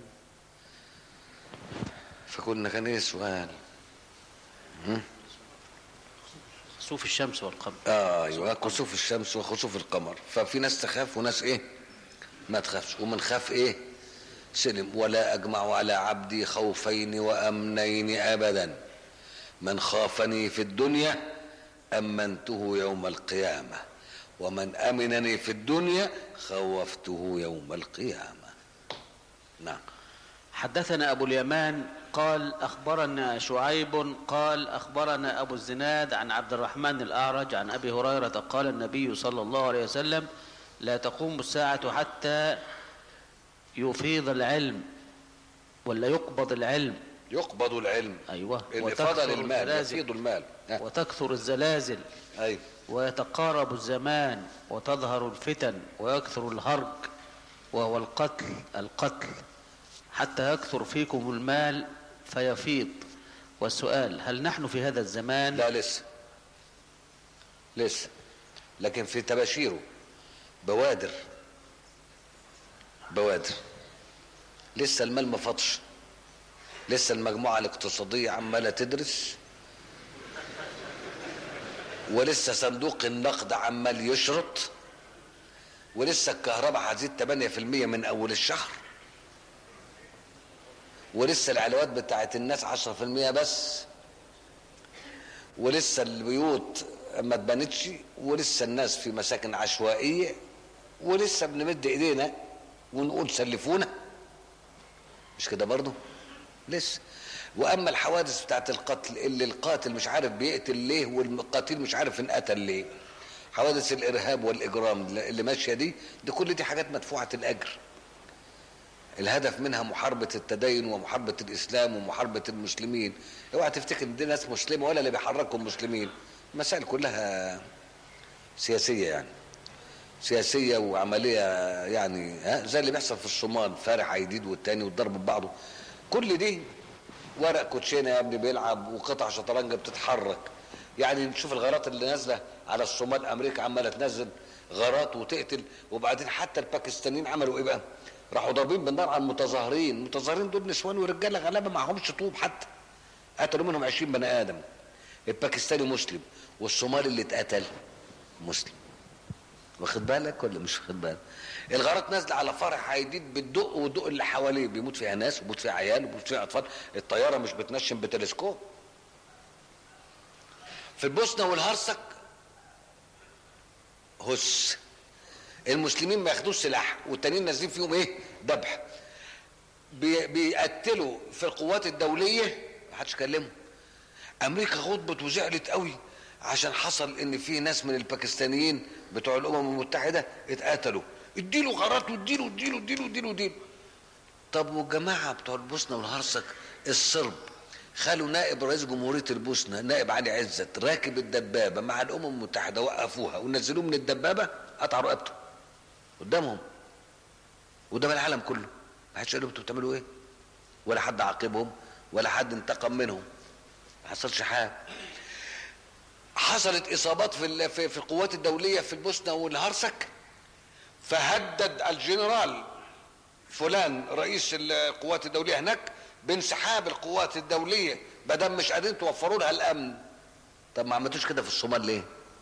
فكنا كان ايه السؤال هم؟ خسوف الشمس والقمر آه ايوه كسوف الشمس وخسوف القمر ففي ناس تخاف وناس ايه ما تخافش ومن خاف ايه سلم ولا اجمع على عبدي خوفين وامنين ابدا من خافني في الدنيا امنته يوم القيامه ومن امنني في الدنيا خوفته يوم القيامه نعم حدثنا أبو اليمان قال أخبرنا شعيب قال أخبرنا أبو الزناد عن عبد الرحمن الأعرج عن أبي هريرة قال النبي صلى الله عليه وسلم لا تقوم الساعة حتى يفيض العلم ولا يقبض العلم يقبض العلم أيوة اللي فضل المال الزلازل يفيض المال ها. وتكثر الزلازل ايوه ويتقارب الزمان وتظهر الفتن ويكثر الهرج وهو القتل القتل حتى يكثر فيكم المال فيفيض والسؤال هل نحن في هذا الزمان لا لسه لسه لكن في تباشيره بوادر بوادر لسه المال ما فاضش لسه المجموعة الاقتصادية عمالة تدرس ولسه صندوق النقد عمال يشرط ولسه الكهرباء هتزيد 8% من اول الشهر ولسه العلاوات بتاعت الناس 10% بس ولسه البيوت ما اتبنتش ولسه الناس في مساكن عشوائيه ولسه بنمد ايدينا ونقول سلفونا مش كده برضه لسه واما الحوادث بتاعت القتل اللي القاتل مش عارف بيقتل ليه والقتيل مش عارف انقتل ليه حوادث الارهاب والاجرام اللي ماشيه دي دي كل دي حاجات مدفوعه الاجر الهدف منها محاربة التدين ومحاربة الإسلام ومحاربة المسلمين اوعى تفتكر ان دي ناس مسلمة ولا اللي بيحركهم مسلمين المسائل كلها سياسية يعني سياسية وعملية يعني ها زي اللي بيحصل في الصومال فارح عيديد والتاني والضرب ببعضه كل دي ورق كوتشينه يا ابني بيلعب وقطع شطرنج بتتحرك يعني نشوف الغارات اللي نازله على الصومال امريكا عماله تنزل غارات وتقتل وبعدين حتى الباكستانيين عملوا ايه بقى؟ راحوا ضاربين بالنار على المتظاهرين، المتظاهرين دول نسوان ورجاله غلابه معهمش طوب حتى قتلوا منهم 20 بني ادم الباكستاني مسلم والصومالي اللي اتقتل مسلم واخد بالك ولا مش واخد بالك الغارات نازله على فرح عايدين بتدق وتدق اللي حواليه بيموت فيها ناس وبيموت فيها عيال وبيموت فيها اطفال الطياره مش بتنشم بتلسكوب في البوسنه والهرسك هس المسلمين ما ياخدوش سلاح والتانيين نازلين فيهم ايه ذبح بي بيقتلوا في القوات الدوليه ما حدش كلمه امريكا غضبت وزعلت قوي عشان حصل ان في ناس من الباكستانيين بتوع الامم المتحده اتقتلوا اديله غارات واديله اديله اديله اديله اديله طب والجماعه بتوع البوسنه والهرسك الصرب خلوا نائب رئيس جمهوريه البوسنه نائب علي عزت راكب الدبابه مع الامم المتحده وقفوها ونزلوه من الدبابه قطعوا رقبته قدامهم قدام العالم كله ما حدش قال لهم انتوا بتعملوا ايه ولا حد عاقبهم ولا حد انتقم منهم ما حصلش حاجه حصلت اصابات في في في القوات الدوليه في البوسنه والهرسك فهدد الجنرال فلان رئيس القوات الدوليه هناك بانسحاب القوات الدوليه ما دام مش قادرين توفروا لها الامن طب ما عملتوش كده في الصومال ليه؟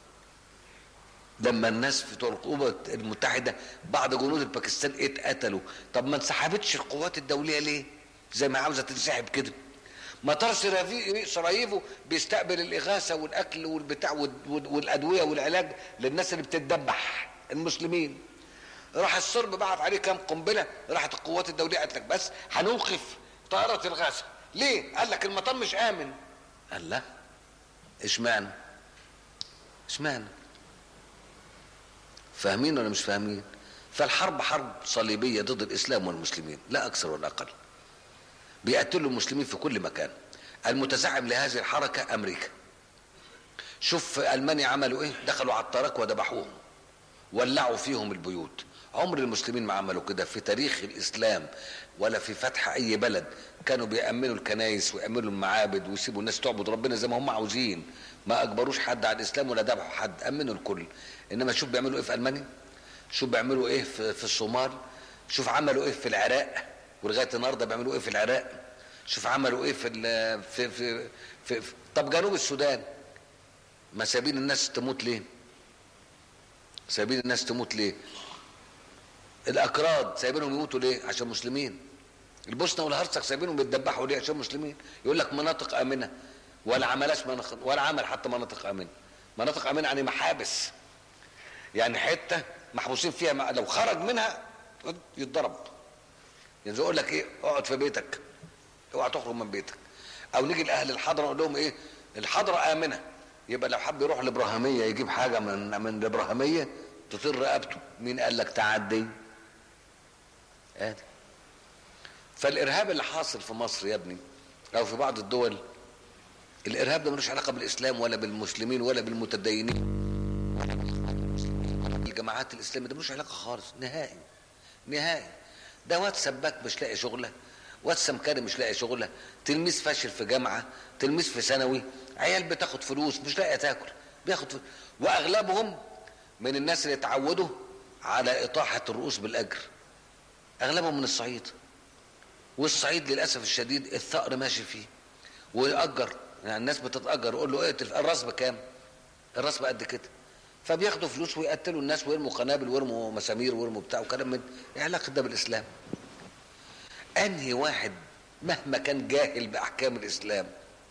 لما الناس في القوة المتحدة بعض جنود الباكستان اتقتلوا طب ما انسحبتش القوات الدولية ليه زي ما عاوزة تنسحب كده مطار سراييفو بيستقبل الإغاثة والأكل والبتاع والأدوية والعلاج للناس اللي بتتدبح المسلمين راح الصرب بعت عليه كام قنبلة راحت القوات الدولية قالت لك بس هنوقف طائرة الغاثة ليه قال لك المطار مش آمن قال لا اشمعنى اشمعنى فاهمين ولا مش فاهمين فالحرب حرب صليبيه ضد الاسلام والمسلمين لا اكثر ولا اقل بيقتلوا المسلمين في كل مكان المتزعم لهذه الحركه امريكا شوف المانيا عملوا ايه دخلوا على التراك وذبحوهم ولعوا فيهم البيوت عمر المسلمين ما عملوا كده في تاريخ الاسلام ولا في فتح اي بلد كانوا بيأمنوا الكنايس ويأمنوا المعابد ويسيبوا الناس تعبد ربنا زي ما هم عاوزين ما اجبروش حد على الاسلام ولا ذبحوا حد امنوا الكل انما شوف بيعملوا ايه في المانيا شوف بيعملوا ايه في, في الصومال شوف عملوا ايه في العراق ولغايه النهارده بيعملوا ايه في العراق شوف عملوا ايه في في في, في, في طب جنوب السودان ما سابين الناس تموت ليه سايبين الناس تموت ليه الاكراد سايبينهم يموتوا ليه عشان مسلمين البوسنه والهرسك سايبينهم بيتدبحوا ليه عشان مسلمين يقول لك مناطق امنه ولا عملاش مناطق ولا عمل حتى مناطق امنه مناطق امنه يعني محابس يعني حته محبوسين فيها مع- لو خرج منها يتضرب يعني يقول لك ايه اقعد في بيتك اوعى تخرج من بيتك او نيجي لاهل الحضره نقول لهم ايه الحضره امنه يبقى لو حب يروح لابراهيميه يجيب حاجه من من الابراهيميه تطير رقبته مين قال لك تعدي ادي فالارهاب اللي حاصل في مصر يا ابني او في بعض الدول الارهاب ده ملوش علاقه بالاسلام ولا بالمسلمين ولا بالمتدينين ولا بالإخوان المسلمين ولا بالجماعات الاسلاميه ده ملوش علاقه خالص نهائي نهائي ده واد سباك مش لاقي شغله واد سمكري مش لاقي شغله تلميذ فاشل في جامعه تلميذ في ثانوي عيال بتاخد فلوس مش لاقيه تاكل بياخد فلوس واغلبهم من الناس اللي اتعودوا على اطاحه الرؤوس بالاجر اغلبهم من الصعيد والصعيد للاسف الشديد الثأر ماشي فيه ويأجر يعني الناس بتتأجر يقول له اقتل الراس بكام؟ الراس بقد كده فبياخدوا فلوس ويقتلوا الناس ويرموا قنابل ويرموا مسامير ويرموا بتاع وكلام من ايه علاقه ده بالاسلام؟ انهي واحد مهما كان جاهل باحكام الاسلام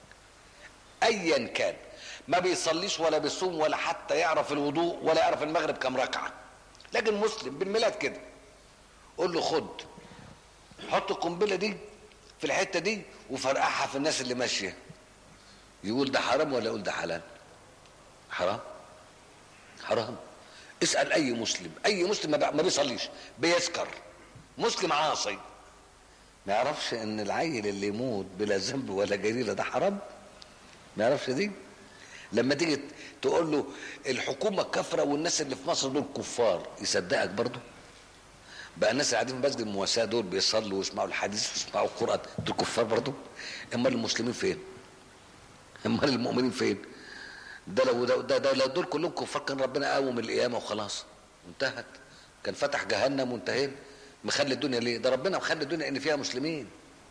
ايا كان ما بيصليش ولا بيصوم ولا حتى يعرف الوضوء ولا يعرف المغرب كم ركعه لكن مسلم بالميلاد كده قول له خد حط القنبله دي في الحته دي وفرقعها في الناس اللي ماشيه يقول ده حرام ولا يقول ده حلال حرام حرام اسال اي مسلم اي مسلم ما بي- ما بيصليش بيسكر مسلم عاصي ما يعرفش ان العيل اللي يموت بلا ذنب ولا جريره ده حرام ما يعرفش دي لما تيجي تقول له الحكومه كافره والناس اللي في مصر دول كفار يصدقك برضه بقى الناس اللي قاعدين في مسجد المواساة دول بيصلوا ويسمعوا الحديث ويسمعوا القرآن دول كفار برضه امال المسلمين فين؟ امال المؤمنين فين؟ ده لو ده, ده, ده لو دول كلهم كفار كان ربنا قوم القيامة وخلاص انتهت كان فتح جهنم وانتهينا مخلي الدنيا ليه؟ ده ربنا مخلي الدنيا ان فيها مسلمين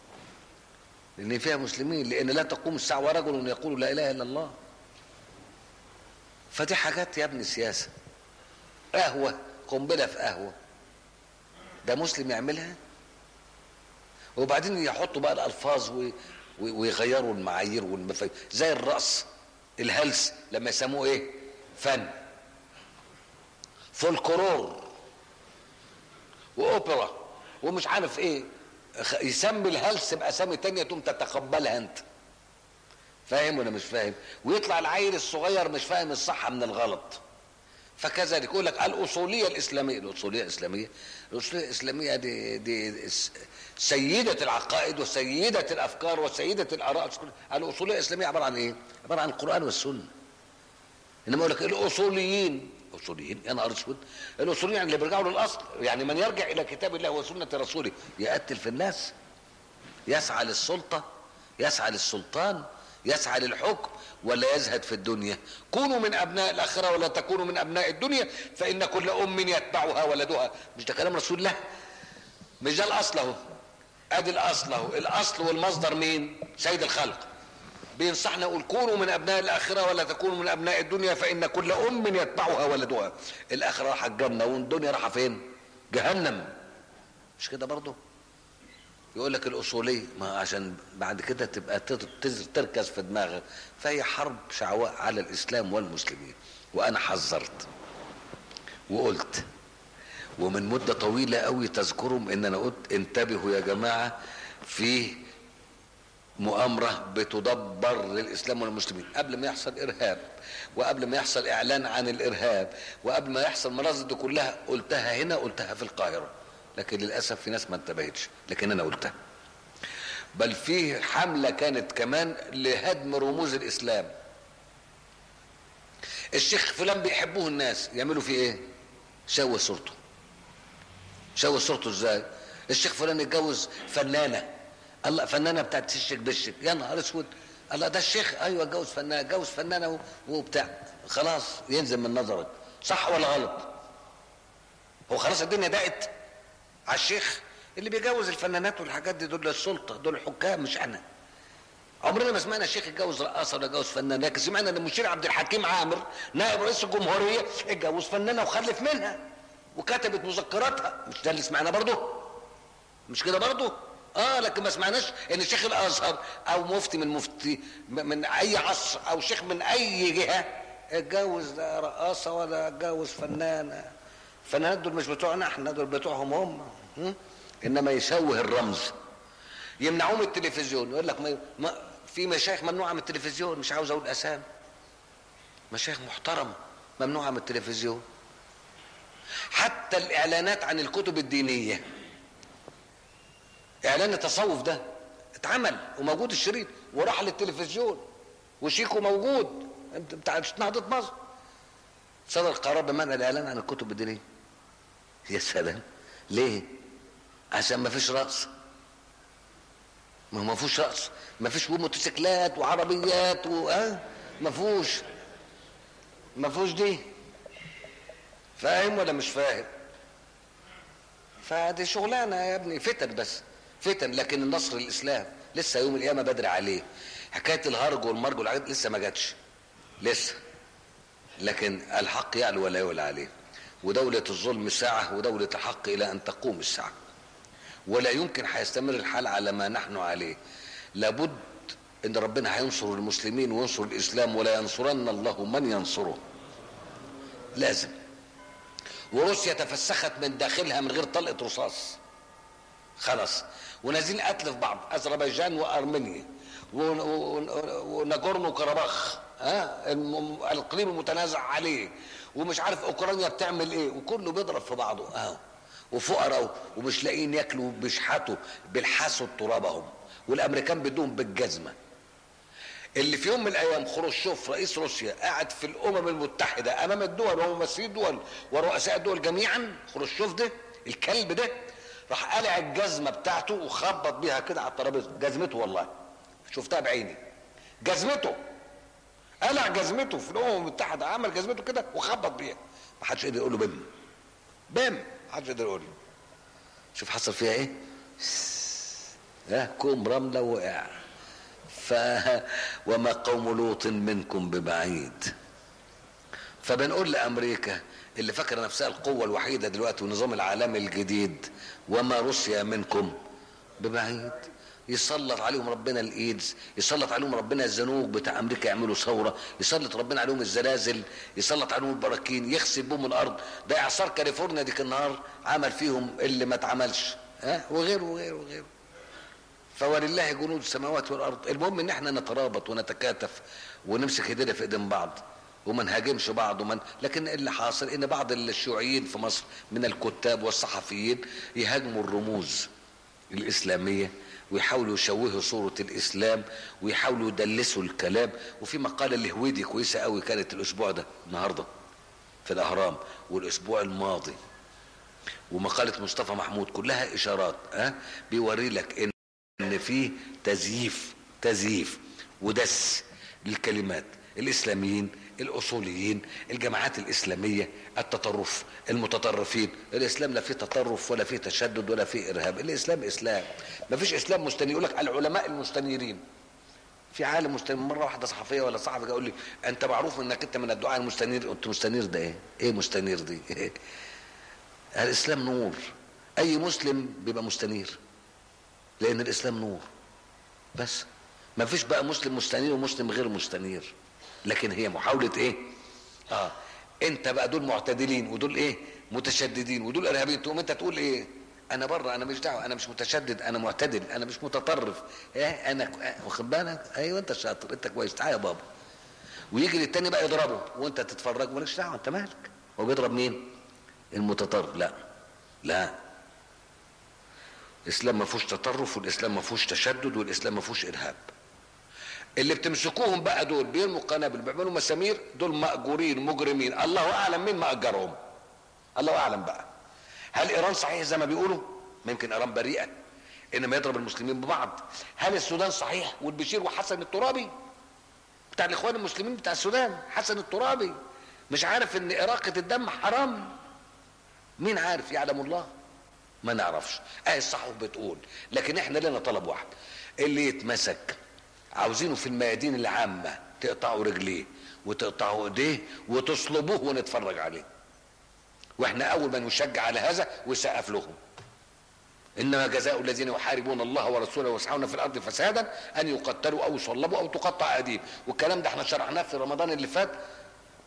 لان فيها مسلمين لان لا تقوم الساعة ورجل يقول لا اله الا الله فدي حاجات يا ابني سياسة قهوة قنبلة في قهوة ده مسلم يعملها وبعدين يحطوا بقى الالفاظ و... و... ويغيروا المعايير والمفاهيم زي الرقص الهلس لما يسموه ايه فن فولكلور واوبرا ومش عارف ايه خ- يسمي الهلس باسامي تانية تقوم تتقبلها انت فاهم ولا مش فاهم ويطلع العيل الصغير مش فاهم الصح من الغلط فكذلك يقول لك الاصوليه الاسلاميه الاصوليه الاسلاميه الاصوليه الاسلاميه دي دي س- سيده العقائد وسيده الافكار وسيده الاراء الاصوليه الاسلاميه عباره عن ايه؟ عباره عن القران والسنه انما يقول لك الاصوليين اصوليين يا نهار اسود الاصوليين يعني اللي بيرجعوا للاصل يعني من يرجع الى كتاب الله وسنه رسوله يقتل في الناس يسعى للسلطه يسعى للسلطان يسعى للحكم ولا يزهد في الدنيا كونوا من ابناء الاخره ولا تكونوا من ابناء الدنيا فان كل ام يتبعها ولدها مش ده كلام رسول الله مش ده الاصل اهو ادي الاصل اهو الاصل والمصدر مين سيد الخلق بينصحنا يقول كونوا من ابناء الاخره ولا تكونوا من ابناء الدنيا فان كل ام يتبعها ولدها الاخره راح الجنه والدنيا راح فين جهنم مش كده برضه يقول لك الاصوليه ما عشان بعد كده تبقى تر- تز- تركز في دماغك فهي حرب شعواء على الاسلام والمسلمين وانا حذرت وقلت ومن مدة طويلة قوي تذكرهم ان انا قلت انتبهوا يا جماعة في مؤامرة بتدبر للإسلام والمسلمين قبل ما يحصل إرهاب وقبل ما يحصل إعلان عن الإرهاب وقبل ما يحصل المناظر دي كلها قلتها هنا قلتها في القاهرة لكن للأسف في ناس ما انتبهتش لكن أنا قلتها بل في حملة كانت كمان لهدم رموز الإسلام الشيخ فلان بيحبوه الناس يعملوا فيه ايه شوه صورته شوه صورته ازاي الشيخ فلان اتجوز فنانه الله فنانه بتاعت الشيخ بالشيخ يا نهار اسود الله ده الشيخ ايوه اتجوز فنانه اتجوز فنانه و- وبتاع خلاص ينزل من نظرك صح ولا غلط هو خلاص الدنيا ضاقت على الشيخ اللي بيجوز الفنانات والحاجات دي دول السلطه دول الحكام مش انا عمرنا ما سمعنا الشيخ اتجوز رقاصه ولا اتجوز فنان لكن سمعنا ان المشير عبد الحكيم عامر نائب رئيس الجمهوريه اتجوز فنانه وخلف منها وكتبت مذكراتها مش ده اللي سمعناه برضه مش كده برضه اه لكن ما سمعناش ان شيخ الازهر او مفتي من مفتي من اي عصر او شيخ من اي جهه اتجوز ده رقاصه ولا اتجوز فنانه الفنانات دول مش بتوعنا احنا دول بتوعهم هم م? انما يشوه الرمز يمنعوه من التلفزيون يقول لك ما ما في مشايخ ممنوعه من التلفزيون مش عاوز اقول اسامي مشايخ محترمه ممنوعه من التلفزيون حتى الاعلانات عن الكتب الدينيه اعلان التصوف ده اتعمل وموجود الشريط وراح للتلفزيون وشيكو موجود انت بتاع نهضه مصر صدر قرار بمنع الاعلان عن الكتب الدينيه يا سلام ليه عشان ما فيش رقص ما هو ما فيهوش رقص ما فيش موتوسيكلات وعربيات و اه ما فيهوش ما فيهوش دي فاهم ولا مش فاهم فدي شغلانه يا ابني فتن بس فتن لكن النصر الاسلام لسه يوم القيامه بدري عليه حكايه الهرج والمرج والحاجات لسه ما جاتش لسه لكن الحق يعلو ولا يعلى عليه ودولة الظلم ساعة ودولة الحق إلى أن تقوم الساعة ولا يمكن هيستمر الحال على ما نحن عليه لابد ان ربنا هينصر المسلمين وينصر الاسلام ولا ينصرن الله من ينصره لازم وروسيا تفسخت من داخلها من غير طلقه رصاص خلاص ونازلين قتل في بعض اذربيجان وارمينيا وناجورنو كرباخ ها الاقليم المتنازع عليه ومش عارف اوكرانيا بتعمل ايه وكله بيضرب في بعضه اهو وفقراء ومش لاقيين ياكلوا بيشحتوا بيلحسوا ترابهم والامريكان بدون بالجزمه اللي في يوم من الايام خروشوف رئيس روسيا قاعد في الامم المتحده امام الدول وممثلي الدول ورؤساء الدول جميعا خروشوف ده الكلب ده راح قلع الجزمه بتاعته وخبط بيها كده على الترابيزه جزمته والله شفتها بعيني جزمته قلع جزمته في الامم المتحده عمل جزمته كده وخبط بيها ما حدش قدر يقول له بم بم ما حدش يقدر يقول له شوف حصل فيها ايه ها كوم رمله وقع ف وما قوم لوط منكم ببعيد فبنقول لامريكا اللي فاكره نفسها القوه الوحيده دلوقتي والنظام العالمي الجديد وما روسيا منكم ببعيد يسلط عليهم ربنا الايدز يسلط عليهم ربنا الزنوج بتاع امريكا يعملوا ثوره يسلط ربنا عليهم الزلازل يسلط عليهم البراكين يخسف بهم الارض ده اعصار كاليفورنيا ديك النهار عمل فيهم اللي ما اتعملش ها وغيره وغيره وغيره فولله جنود السماوات والارض المهم ان احنا نترابط ونتكاتف ونمسك ايدينا في ايدين بعض وما نهاجمش بعض ومن لكن اللي حاصل ان بعض الشيوعيين في مصر من الكتاب والصحفيين يهاجموا الرموز الاسلاميه ويحاولوا يشوهوا صورة الإسلام ويحاولوا يدلسوا الكلام وفي مقالة الهويدي كويسة قوي كانت الأسبوع ده النهاردة في الأهرام والأسبوع الماضي ومقالة مصطفى محمود كلها إشارات ها أه؟ بيوري لك إن إن في تزييف تزييف ودس للكلمات الإسلاميين الأصوليين الجماعات الإسلامية التطرف المتطرفين الإسلام لا فيه تطرف ولا فيه تشدد ولا فيه إرهاب الإسلام إسلام ما فيش إسلام مستنير يقول لك العلماء المستنيرين في عالم مستنير مرة واحدة صحفية ولا صحفي يقول لي أنت معروف إنك أنت من الدعاء المستنير قلت مستنير ده إيه؟ إيه مستنير دي؟ إيه؟ الإسلام نور أي مسلم بيبقى مستنير لأن الإسلام نور بس ما فيش بقى مسلم مستنير ومسلم غير مستنير لكن هي محاولة ايه اه انت بقى دول معتدلين ودول ايه متشددين ودول ارهابيين تقوم انت تقول ايه انا بره انا مش دعوه انا مش متشدد انا معتدل انا مش متطرف ايه انا واخد بالك ايوه انت شاطر انت كويس تعالى يا بابا ويجي للتاني بقى يضربه وانت تتفرج مالكش دعوه انت مالك هو بيضرب مين المتطرف لا لا الاسلام ما فيهوش تطرف والاسلام ما فيهوش تشدد والاسلام ما فيهوش ارهاب اللي بتمسكوهم بقى دول بيرموا قنابل بيعملوا مسامير دول مأجورين مجرمين الله اعلم مين مأجرهم الله اعلم بقى هل ايران صحيح زي ما بيقولوا ممكن ايران بريئه انما يضرب المسلمين ببعض هل السودان صحيح والبشير وحسن الترابي بتاع الاخوان المسلمين بتاع السودان حسن الترابي مش عارف ان اراقه الدم حرام مين عارف يعلم الله ما نعرفش اه الصحف بتقول لكن احنا لنا طلب واحد اللي يتمسك عاوزينه في الميادين العامة تقطعوا رجليه وتقطعوا ايديه وتصلبوه ونتفرج عليه واحنا اول من نشجع على هذا وسقف لهم انما جزاء الذين يحاربون الله ورسوله ويسعون في الارض فسادا ان يقتلوا او يصلبوا او تقطع ايديهم والكلام ده احنا شرحناه في رمضان اللي فات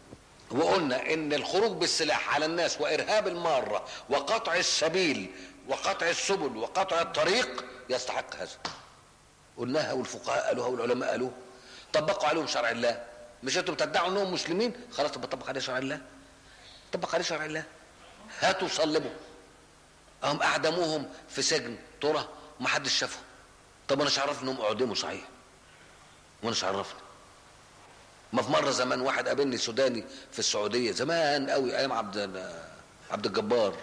وقلنا ان الخروج بالسلاح على الناس وارهاب الماره وقطع السبيل وقطع السبل وقطع الطريق يستحق هذا قلناها والفقهاء قالوها والعلماء قالوها طبقوا عليهم شرع الله مش انتوا بتدعوا انهم مسلمين خلاص طب طبق عليه شرع الله طبق عليه شرع الله هاتوا صلبوا هم اعدموهم في سجن ترى ما حدش شافهم طب انا عرفني انهم اعدموا صحيح وانا عرفني ما في مره زمان واحد قابلني سوداني في السعوديه زمان قوي ايام عبد عبد الجبار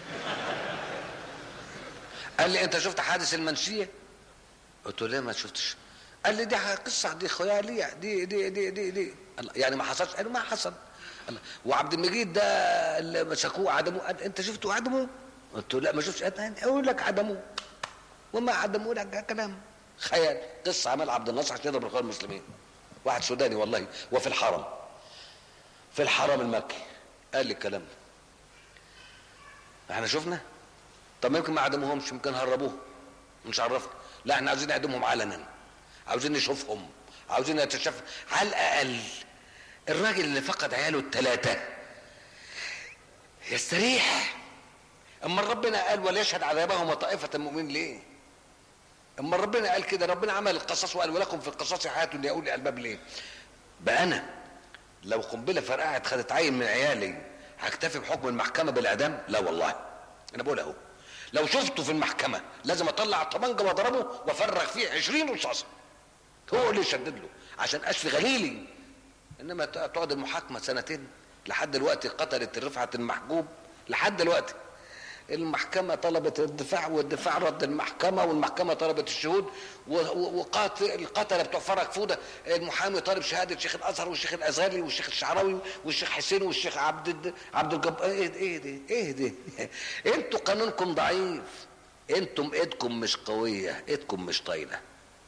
قال لي انت شفت حادث المنشيه قلت له ليه ما شفتش قال لي دي قصه دي خياليه دي دي دي دي, دي. الله يعني ما حصلش قال ما حصل الله وعبد المجيد ده اللي مسكوه عدموه قال انت شفته عدموه قلت له لا ما شفتش اقول لك عدموه وما عدموه لك كلام خيال قصه عمل عبد الناصر عشان يضرب الاخوان المسلمين واحد سوداني والله وفي الحرم في الحرم المكي قال لي الكلام ده احنا شفنا طب يمكن ما عدموهمش يمكن هربوه مش عرفنا لا احنا عاوزين نعدمهم علنا عاوزين نشوفهم عاوزين نتشاف على الاقل الراجل اللي فقد عياله الثلاثه يستريح اما ربنا قال وليشهد عذابهم طائفه المؤمنين ليه اما ربنا قال كده ربنا عمل القصص وقال ولكم في القصص حياه لاولي الالباب ليه بقى انا لو قنبله فرقعت خدت عين من عيالي هكتفي بحكم المحكمه بالاعدام لا والله انا بقول اهو لو شفته في المحكمه لازم اطلع الطبنجه واضربه وافرغ فيه 20 رصاصه هو اللي يشدد له عشان اشفي غليلي انما تقعد المحاكمه سنتين لحد دلوقتي قتلت رفعه المحجوب لحد دلوقتي المحكمه طلبت الدفاع والدفاع رد المحكمه والمحكمه طلبت الشهود وقاتل القتله بتوع فرج فوده المحامي طالب شهاده شيخ الازهر والشيخ الازهري والشيخ الشعراوي والشيخ حسين والشيخ عبد عبد الجبار ايه ايه ده ايه ده انتوا قانونكم ضعيف انتم ايدكم مش قويه ايدكم مش طايله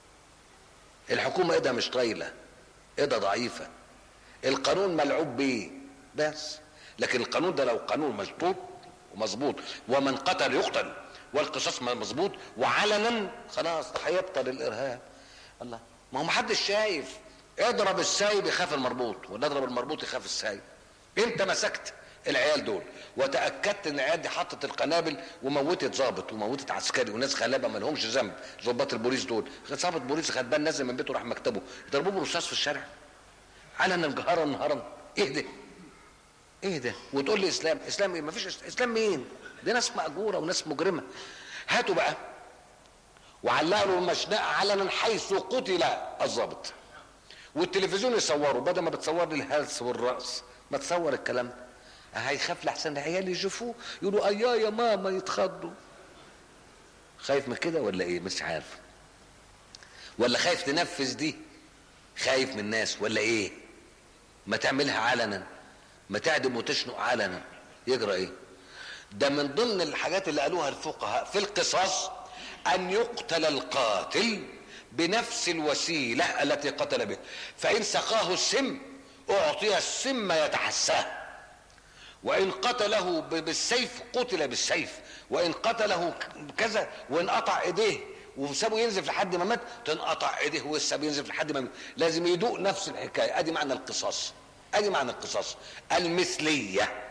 الحكومه ايدها مش طايله ايدها ضعيفه القانون ملعوب بيه بس لكن القانون ده لو قانون مظبوط ومظبوط ومن قتل يقتل والقصاص مظبوط وعلنا خلاص هيبطل الارهاب الله ما هو محدش شايف اضرب السايب يخاف المربوط ونضرب المربوط يخاف السايب انت مسكت العيال دول وتاكدت ان العيال دي حطت القنابل وموتت ظابط وموتت عسكري وناس غلابه ما لهمش ذنب ظباط البوليس دول ظابط بوليس غلبان نزل من بيته راح مكتبه يضربوه بالرصاص في الشارع علنا جهرا نهارا ايه ده ايه ده وتقول لي اسلام اسلام ايه مفيش اسلام مين دي ناس ماجوره وناس مجرمه هاتوا بقى وعلقوا له المشنقه علنا حيث قتل الضابط والتلفزيون يصوروا بدل ما بتصور لي الهلس والراس ما تصور الكلام ده هيخاف لحسن العيال يشوفوه يقولوا ايا يا ماما يتخضوا خايف من كده ولا ايه مش عارف ولا خايف تنفذ دي خايف من الناس ولا ايه ما تعملها علنا ما تعدم وتشنق علنا يجرى ايه ده من ضمن الحاجات اللي قالوها الفقهاء في القصاص ان يقتل القاتل بنفس الوسيله التي قتل بها فان سقاه السم اعطي السم يتحساه وان قتله بالسيف قتل بالسيف وان قتله كذا وان قطع ايديه وسابه ينزف لحد ما مات تنقطع ايديه وسابه ينزف لحد ما مات لازم يدوق نفس الحكايه ادي معنى القصاص ادي معنى القصاص المثليه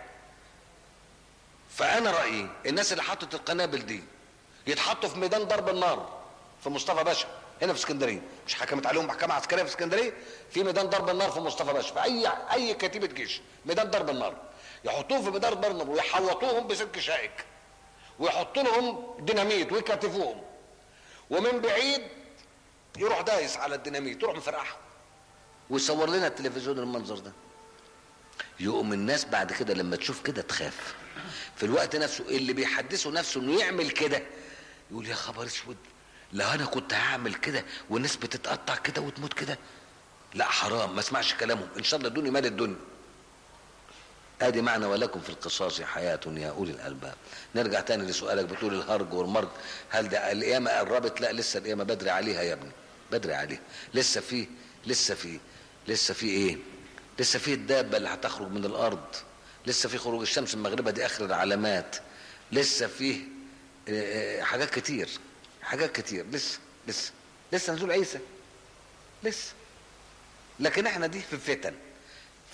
فانا رايي الناس اللي حطت القنابل دي يتحطوا في ميدان ضرب النار في مصطفى باشا هنا في اسكندريه مش حكمت عليهم محكمه عسكريه في اسكندريه في ميدان ضرب النار في مصطفى باشا في اي اي كتيبه جيش ميدان ضرب النار يحطوهم في ميدان ضرب النار ويحوطوهم بسلك شائك ويحطوا لهم ديناميت ويكتفوهم ومن بعيد يروح دايس على الديناميت يروح مفرقعهم ويصور لنا التلفزيون المنظر ده يقوم الناس بعد كده لما تشوف كده تخاف في الوقت نفسه اللي بيحدثه نفسه انه يعمل كده يقول يا خبر اسود لو انا كنت هعمل كده والناس بتتقطع كده وتموت كده لا حرام ما اسمعش كلامهم ان شاء الله ادوني مال الدنيا ادي معنى ولكم في القصاص حياة يا اولي الالباب نرجع تاني لسؤالك بتقول الهرج والمرج هل ده القيامة قربت لا لسه القيامة بدري عليها يا ابني بدري عليها لسه في لسه في لسه في ايه لسه في الدابة اللي هتخرج من الارض لسه في خروج الشمس من مغربها دي اخر العلامات لسه في حاجات كتير حاجات كتير لسه لسه لسه نزول عيسى لسه لكن احنا دي في فتن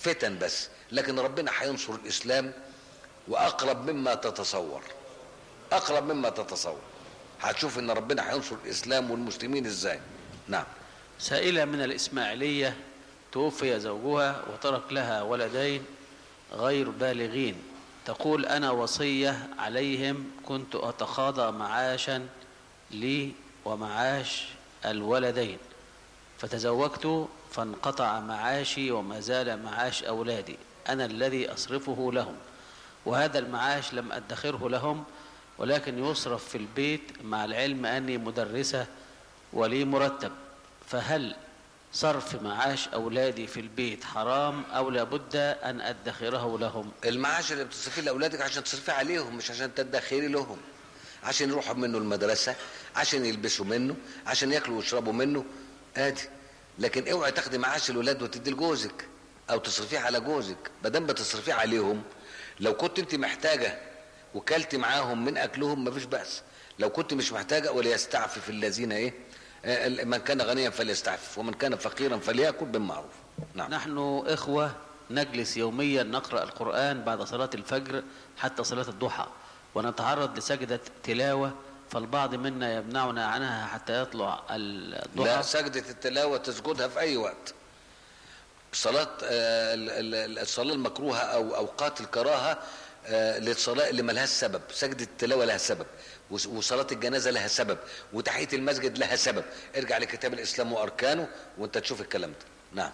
فتن بس لكن ربنا هينصر الاسلام واقرب مما تتصور اقرب مما تتصور هتشوف ان ربنا هينصر الاسلام والمسلمين ازاي نعم سائلة من الإسماعيلية توفي زوجها وترك لها ولدين غير بالغين تقول أنا وصية عليهم كنت أتقاضى معاشا لي ومعاش الولدين فتزوجت فانقطع معاشي وما زال معاش أولادي أنا الذي أصرفه لهم وهذا المعاش لم أدخره لهم ولكن يصرف في البيت مع العلم أني مدرسة ولي مرتب فهل صرف معاش أولادي في البيت حرام أو لابد أن أدخره لهم المعاش اللي بتصرفيه لاولادك عشان تصرفيه عليهم مش عشان تدخري لهم عشان يروحوا منه المدرسه عشان يلبسوا منه عشان ياكلوا ويشربوا منه ادي لكن اوعي تاخدي معاش الولاد وتدي لجوزك او تصرفيه على جوزك ما دام بتصرفيه عليهم لو كنت انت محتاجه وكلت معاهم من اكلهم مفيش باس لو كنت مش محتاجه وليستعفف الذين ايه آه، من كان غنيا فليستعفف ومن كان فقيرا فليأكل بالمعروف نعم نحن إخوة نجلس يوميا نقرأ القرآن بعد صلاة الفجر حتى صلاة الضحى ونتعرض لسجدة تلاوة فالبعض منا يمنعنا عنها حتى يطلع لا الضحى سجدة التلاوة تسجدها في أي وقت صلاة آه، ال- ال- الصلاة المكروهة أو أوقات الكراهة آه، للصلاة اللي ملهاش سبب سجدة التلاوة لها سبب وس- وصلاة الجنازة لها سبب وتحية المسجد لها سبب ارجع لكتاب الإسلام وأركانه وانت تشوف الكلام ده نعم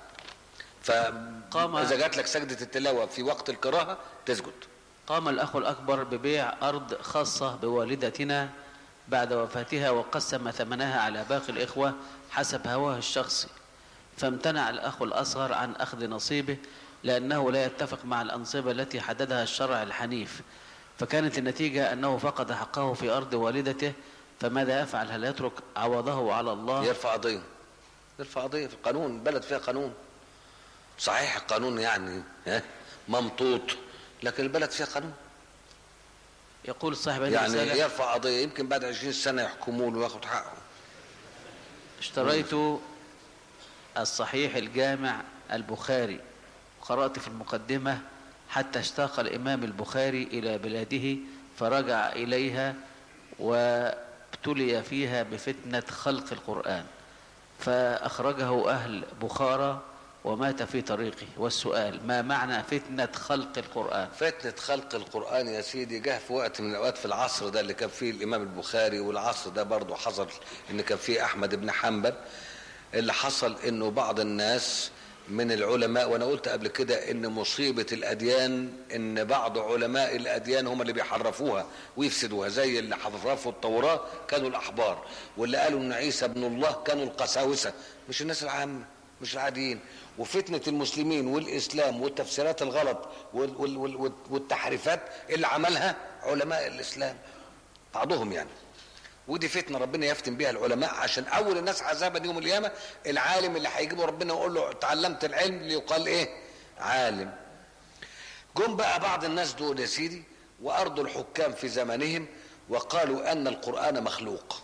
قام- فإذا جات لك سجدة التلاوة في وقت الكراهة تسجد قام الأخ الأكبر ببيع أرض خاصة بوالدتنا بعد وفاتها وقسم ثمنها على باقي الإخوة حسب هواه الشخصي فامتنع الأخ الأصغر عن أخذ نصيبه لأنه لا يتفق مع الأنصبة التي حددها الشرع الحنيف فكانت النتيجة أنه فقد حقه في أرض والدته فماذا يفعل هل يترك عوضه على الله يرفع قضية يرفع قضية في القانون بلد فيها قانون صحيح القانون يعني ها ممطوط لكن البلد فيها قانون يقول صاحب هذه يعني الرسالة يرفع قضية يمكن بعد 20 سنة يحكموا له وياخد حقه اشتريت الصحيح الجامع البخاري قرأت في المقدمة حتى اشتاق الإمام البخاري إلى بلاده فرجع إليها وابتلي فيها بفتنة خلق القرآن فأخرجه أهل بخارى ومات في طريقه والسؤال ما معنى فتنة خلق القرآن فتنة خلق القرآن يا سيدي جه في وقت من الأوقات في العصر ده اللي كان فيه الإمام البخاري والعصر ده برضه حصل إن كان فيه أحمد بن حنبل اللي حصل إنه بعض الناس من العلماء وأنا قلت قبل كده إن مصيبة الأديان إن بعض علماء الأديان هم اللي بيحرفوها ويفسدوها زي اللي حرفوا التوراة كانوا الأحبار واللي قالوا إن عيسى ابن الله كانوا القساوسة مش الناس العامة مش العاديين وفتنة المسلمين والإسلام والتفسيرات الغلط وال- وال- وال- والتحريفات اللي عملها علماء الإسلام بعضهم يعني ودي فتنة ربنا يفتن بها العلماء عشان أول الناس عذابا يوم القيامة العالم اللي هيجيبه ربنا ويقول له تعلمت العلم ليقال إيه عالم جم بقى بعض الناس دول يا سيدي وأرضوا الحكام في زمانهم وقالوا أن القرآن مخلوق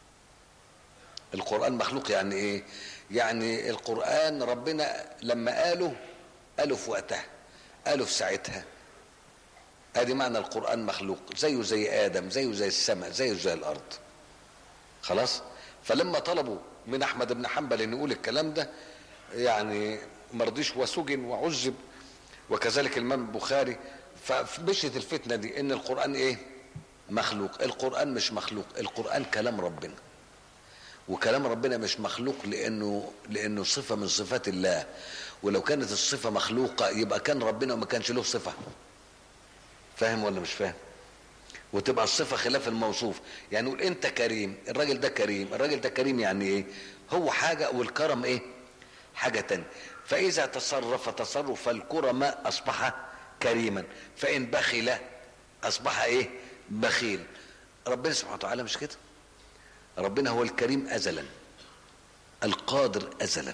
القرآن مخلوق يعني ايه يعني القرآن ربنا لما قاله قاله في وقتها قاله في ساعتها ادي معنى القرآن مخلوق زيه زي آدم زيه زي السماء زيه زي الأرض خلاص فلما طلبوا من أحمد بن حنبل أن يقول الكلام ده يعني مرضيش وسجن وعذب وكذلك الإمام البخاري فمشيت الفتنة دي ان القرآن ايه مخلوق القرآن مش مخلوق القرآن كلام ربنا وكلام ربنا مش مخلوق لانه لانه صفه من صفات الله ولو كانت الصفه مخلوقه يبقى كان ربنا وما كانش له صفه فاهم ولا مش فاهم وتبقى الصفه خلاف الموصوف يعني نقول انت كريم الراجل ده كريم الراجل ده كريم يعني ايه هو حاجه والكرم ايه حاجه تانية فاذا تصرف تصرف الكرماء اصبح كريما فان بخل اصبح ايه بخيل ربنا سبحانه وتعالى مش كده ربنا هو الكريم ازلا القادر ازلا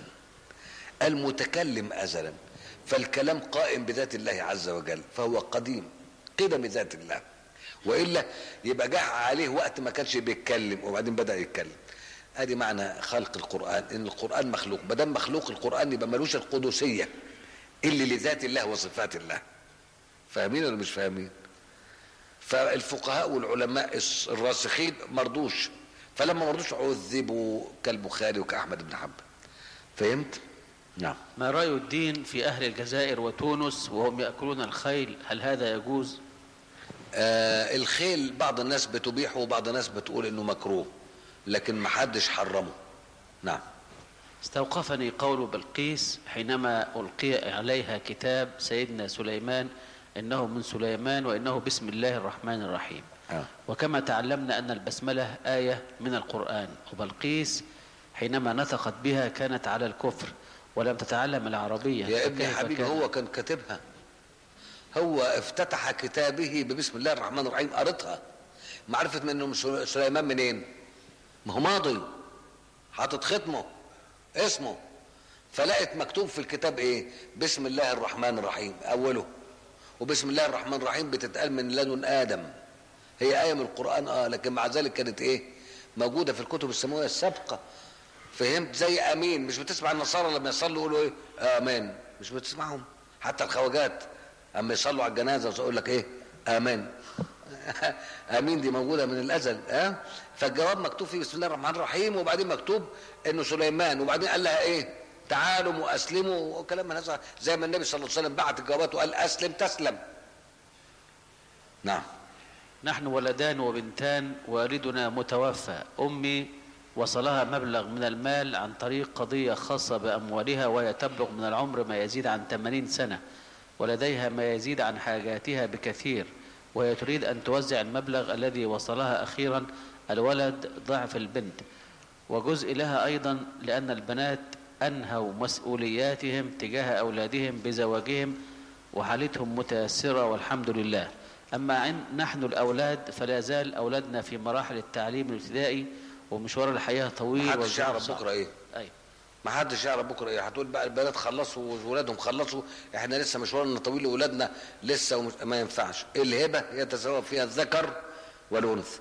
المتكلم ازلا فالكلام قائم بذات الله عز وجل فهو قديم قدم ذات الله والا يبقى جه عليه وقت ما كانش بيتكلم وبعدين بدا يتكلم ادي معنى خلق القران ان القران مخلوق ما دام مخلوق القران يبقى ملوش القدسيه اللي لذات الله وصفات الله فاهمين ولا مش فاهمين فالفقهاء والعلماء الس- الراسخين مرضوش فلما مرضوش عذبوا كالبخاري وكأحمد بن حنبل فهمت نعم ما رأي الدين في أهل الجزائر وتونس وهم يأكلون الخيل هل هذا يجوز آه الخيل بعض الناس بتبيحه وبعض الناس بتقول انه مكروه لكن محدش حرمه نعم استوقفني قول بلقيس حينما ألقي عليها كتاب سيدنا سليمان إنه من سليمان وإنه بسم الله الرحمن الرحيم آه. وكما تعلمنا أن البسملة آية من القرآن وبلقيس حينما نطقت بها كانت على الكفر ولم تتعلم العربية يا ابني فكيف حبيبي كان- هو كان كاتبها هو افتتح كتابه ببسم الله الرحمن الرحيم قريتها معرفة من انه سل- سليمان منين ما هو ماضي حاطط ختمه اسمه فلقت مكتوب في الكتاب ايه بسم الله الرحمن الرحيم اوله وبسم الله الرحمن الرحيم بتتقال من لدن ادم هي ايه من القران اه لكن مع ذلك كانت ايه موجوده في الكتب السماويه السابقه فهمت زي امين مش بتسمع النصارى لما يصلوا يقولوا ايه امين مش بتسمعهم حتى الخواجات اما يصلوا على الجنازه يقول لك ايه امين امين دي موجوده من الازل ها أه؟ فالجواب مكتوب فيه بسم الله الرحمن الرحيم وبعدين مكتوب انه سليمان وبعدين قال لها ايه تعالوا واسلموا وكلام من هذا زي ما النبي صلى الله عليه وسلم بعت الجوابات وقال اسلم تسلم نعم نحن ولدان وبنتان والدنا متوفى أمي وصلها مبلغ من المال عن طريق قضية خاصة بأموالها وهي تبلغ من العمر ما يزيد عن 80 سنة ولديها ما يزيد عن حاجاتها بكثير وهي تريد أن توزع المبلغ الذي وصلها أخيرا الولد ضعف البنت وجزء لها أيضا لأن البنات أنهوا مسؤولياتهم تجاه أولادهم بزواجهم وحالتهم متيسرة والحمد لله أما عن نحن الأولاد فلا زال أولادنا في مراحل التعليم الابتدائي ومشوار الحياة طويل محدش والظروف يعرف صعبة. بكره ايه أيوة. ما حدش يعرف بكره ايه هتقول بقى البنات خلصوا وولادهم خلصوا احنا لسه مشوارنا طويل واولادنا لسه ومش ما ينفعش الهبه يتساوى فيها الذكر والانثى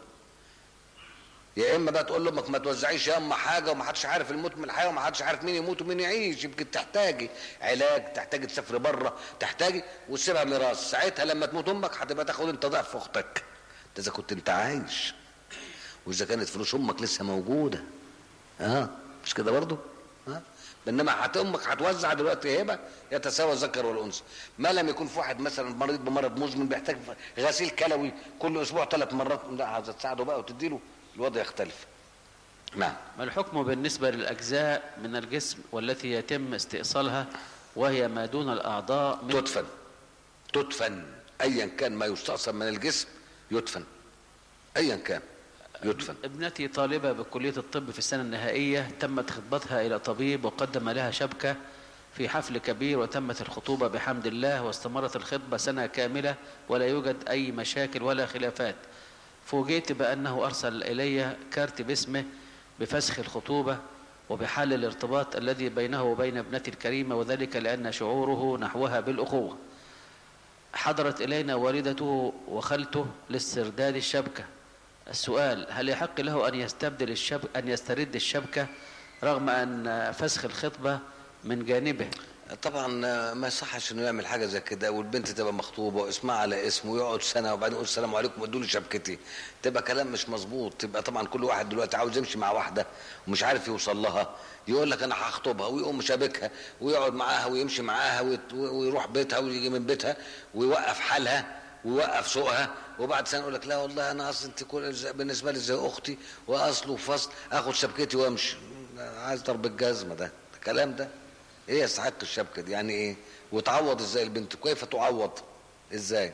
يا اما بقى تقول لامك ما توزعيش يا اما حاجه وما حدش عارف الموت من الحياه وما حدش عارف مين يموت ومين يعيش يمكن تحتاجي علاج تحتاجي تسافري بره تحتاجي وتسيبها ميراث ساعتها لما تموت امك هتبقى تاخد انت ضعف اختك ده اذا كنت انت عايش واذا كانت فلوس امك لسه موجوده اه مش كده برضو ها انما هت امك هتوزع دلوقتي هبه يتساوى الذكر والانثى ما لم يكون في واحد مثلا مريض بمرض مزمن بيحتاج غسيل كلوي كل اسبوع ثلاث مرات لا هتساعده بقى وتديله الوضع يختلف نعم ما الحكم بالنسبة للأجزاء من الجسم والتي يتم استئصالها وهي ما دون الأعضاء من تدفن تدفن ايا كان ما يستأصل من الجسم يدفن ايا كان يدفن ابنتي طالبة بكلية الطب في السنة النهائية تمت خطبتها إلى طبيب وقدم لها شبكة في حفل كبير وتمت الخطوبة بحمد الله واستمرت الخطبة سنة كاملة ولا يوجد أي مشاكل ولا خلافات فوجئت بأنه أرسل إلي كارت باسمه بفسخ الخطوبة وبحل الارتباط الذي بينه وبين ابنتي الكريمة وذلك لأن شعوره نحوها بالأخوة حضرت إلينا والدته وخالته لاسترداد الشبكة السؤال هل يحق له أن يستبدل الشبكة أن يسترد الشبكة رغم أن فسخ الخطبة من جانبه طبعا آه، ما يصحش انه يعمل حاجه زي كده والبنت تبقى مخطوبه واسمها على اسمه ويقعد سنه وبعدين يقول السلام عليكم ادوا لي شبكتي تبقى كلام مش مظبوط تبقى طبعا كل واحد دلوقتي عاوز يمشي مع واحده ومش عارف يوصل لها يقول لك انا هخطبها ويقوم شابكها ويقعد معاها ويمشي معاها ويت- ويروح بيتها ويجي من بيتها ويوقف حالها ويوقف سوقها وبعد سنه يقول لك لا والله انا اصل انت كل زي- بالنسبه لي زي اختي واصل وفصل اخد شبكتي وامشي عايز ضرب الجزمه ده الكلام ده ايه يستحق الشبكه دي يعني ايه وتعوض ازاي البنت كيف تعوض ازاي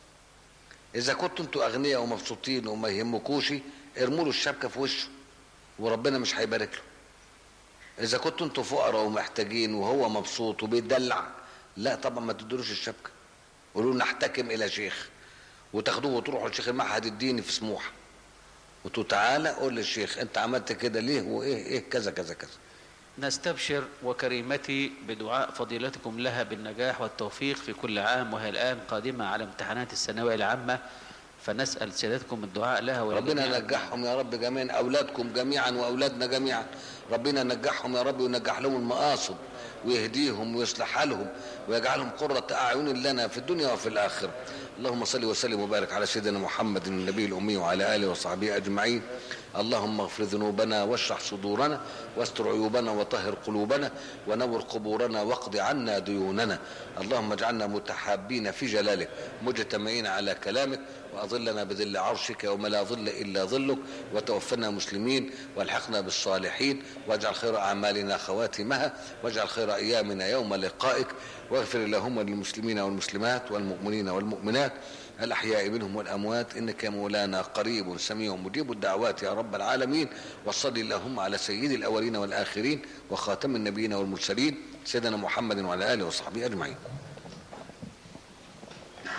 اذا كنتوا انتوا اغنياء ومبسوطين وما يهمكوش ارموا له الشبكه في وشه وربنا مش هيبارك له اذا كنتوا انتوا فقراء ومحتاجين وهو مبسوط وبيدلع لا طبعا ما تدلوش الشبكه قولوا له نحتكم الى شيخ وتاخدوه وتروحوا لشيخ المعهد الديني في سموحه وتقول تعالى قول للشيخ انت عملت كده ليه وايه ايه كذا كذا كذا نستبشر وكريمتي بدعاء فضيلتكم لها بالنجاح والتوفيق في كل عام وهي الآن قادمة على امتحانات الثانوية العامة فنسأل سيادتكم الدعاء لها ولجميع ربنا ينجحهم يا رب جميعا اولادكم جميعا واولادنا جميعا ربنا ينجحهم يا رب وينجح لهم المقاصد ويهديهم ويصلح حالهم ويجعلهم قرة أعين لنا في الدنيا وفي الآخرة اللهم صل وسلم وبارك على سيدنا محمد النبي الأمي وعلى آله وصحبه أجمعين اللهم اغفر ذنوبنا واشرح صدورنا واستر عيوبنا وطهر قلوبنا ونور قبورنا واقض عنا ديوننا اللهم اجعلنا متحابين في جلالك مجتمعين على كلامك وأظلنا بذل عرشك يوم لا ظل إلا ظلك وتوفنا مسلمين والحقنا بالصالحين واجعل خير أعمالنا خواتمها واجعل خير أيامنا يوم لقائك واغفر اللهم للمسلمين والمسلمات والمؤمنين والمؤمنات الأحياء منهم والأموات إنك يا مولانا قريب سميع مجيب الدعوات يا رب العالمين وصل اللهم على سيد الأولين والآخرين وخاتم النبيين والمرسلين سيدنا محمد وعلى آله وصحبه أجمعين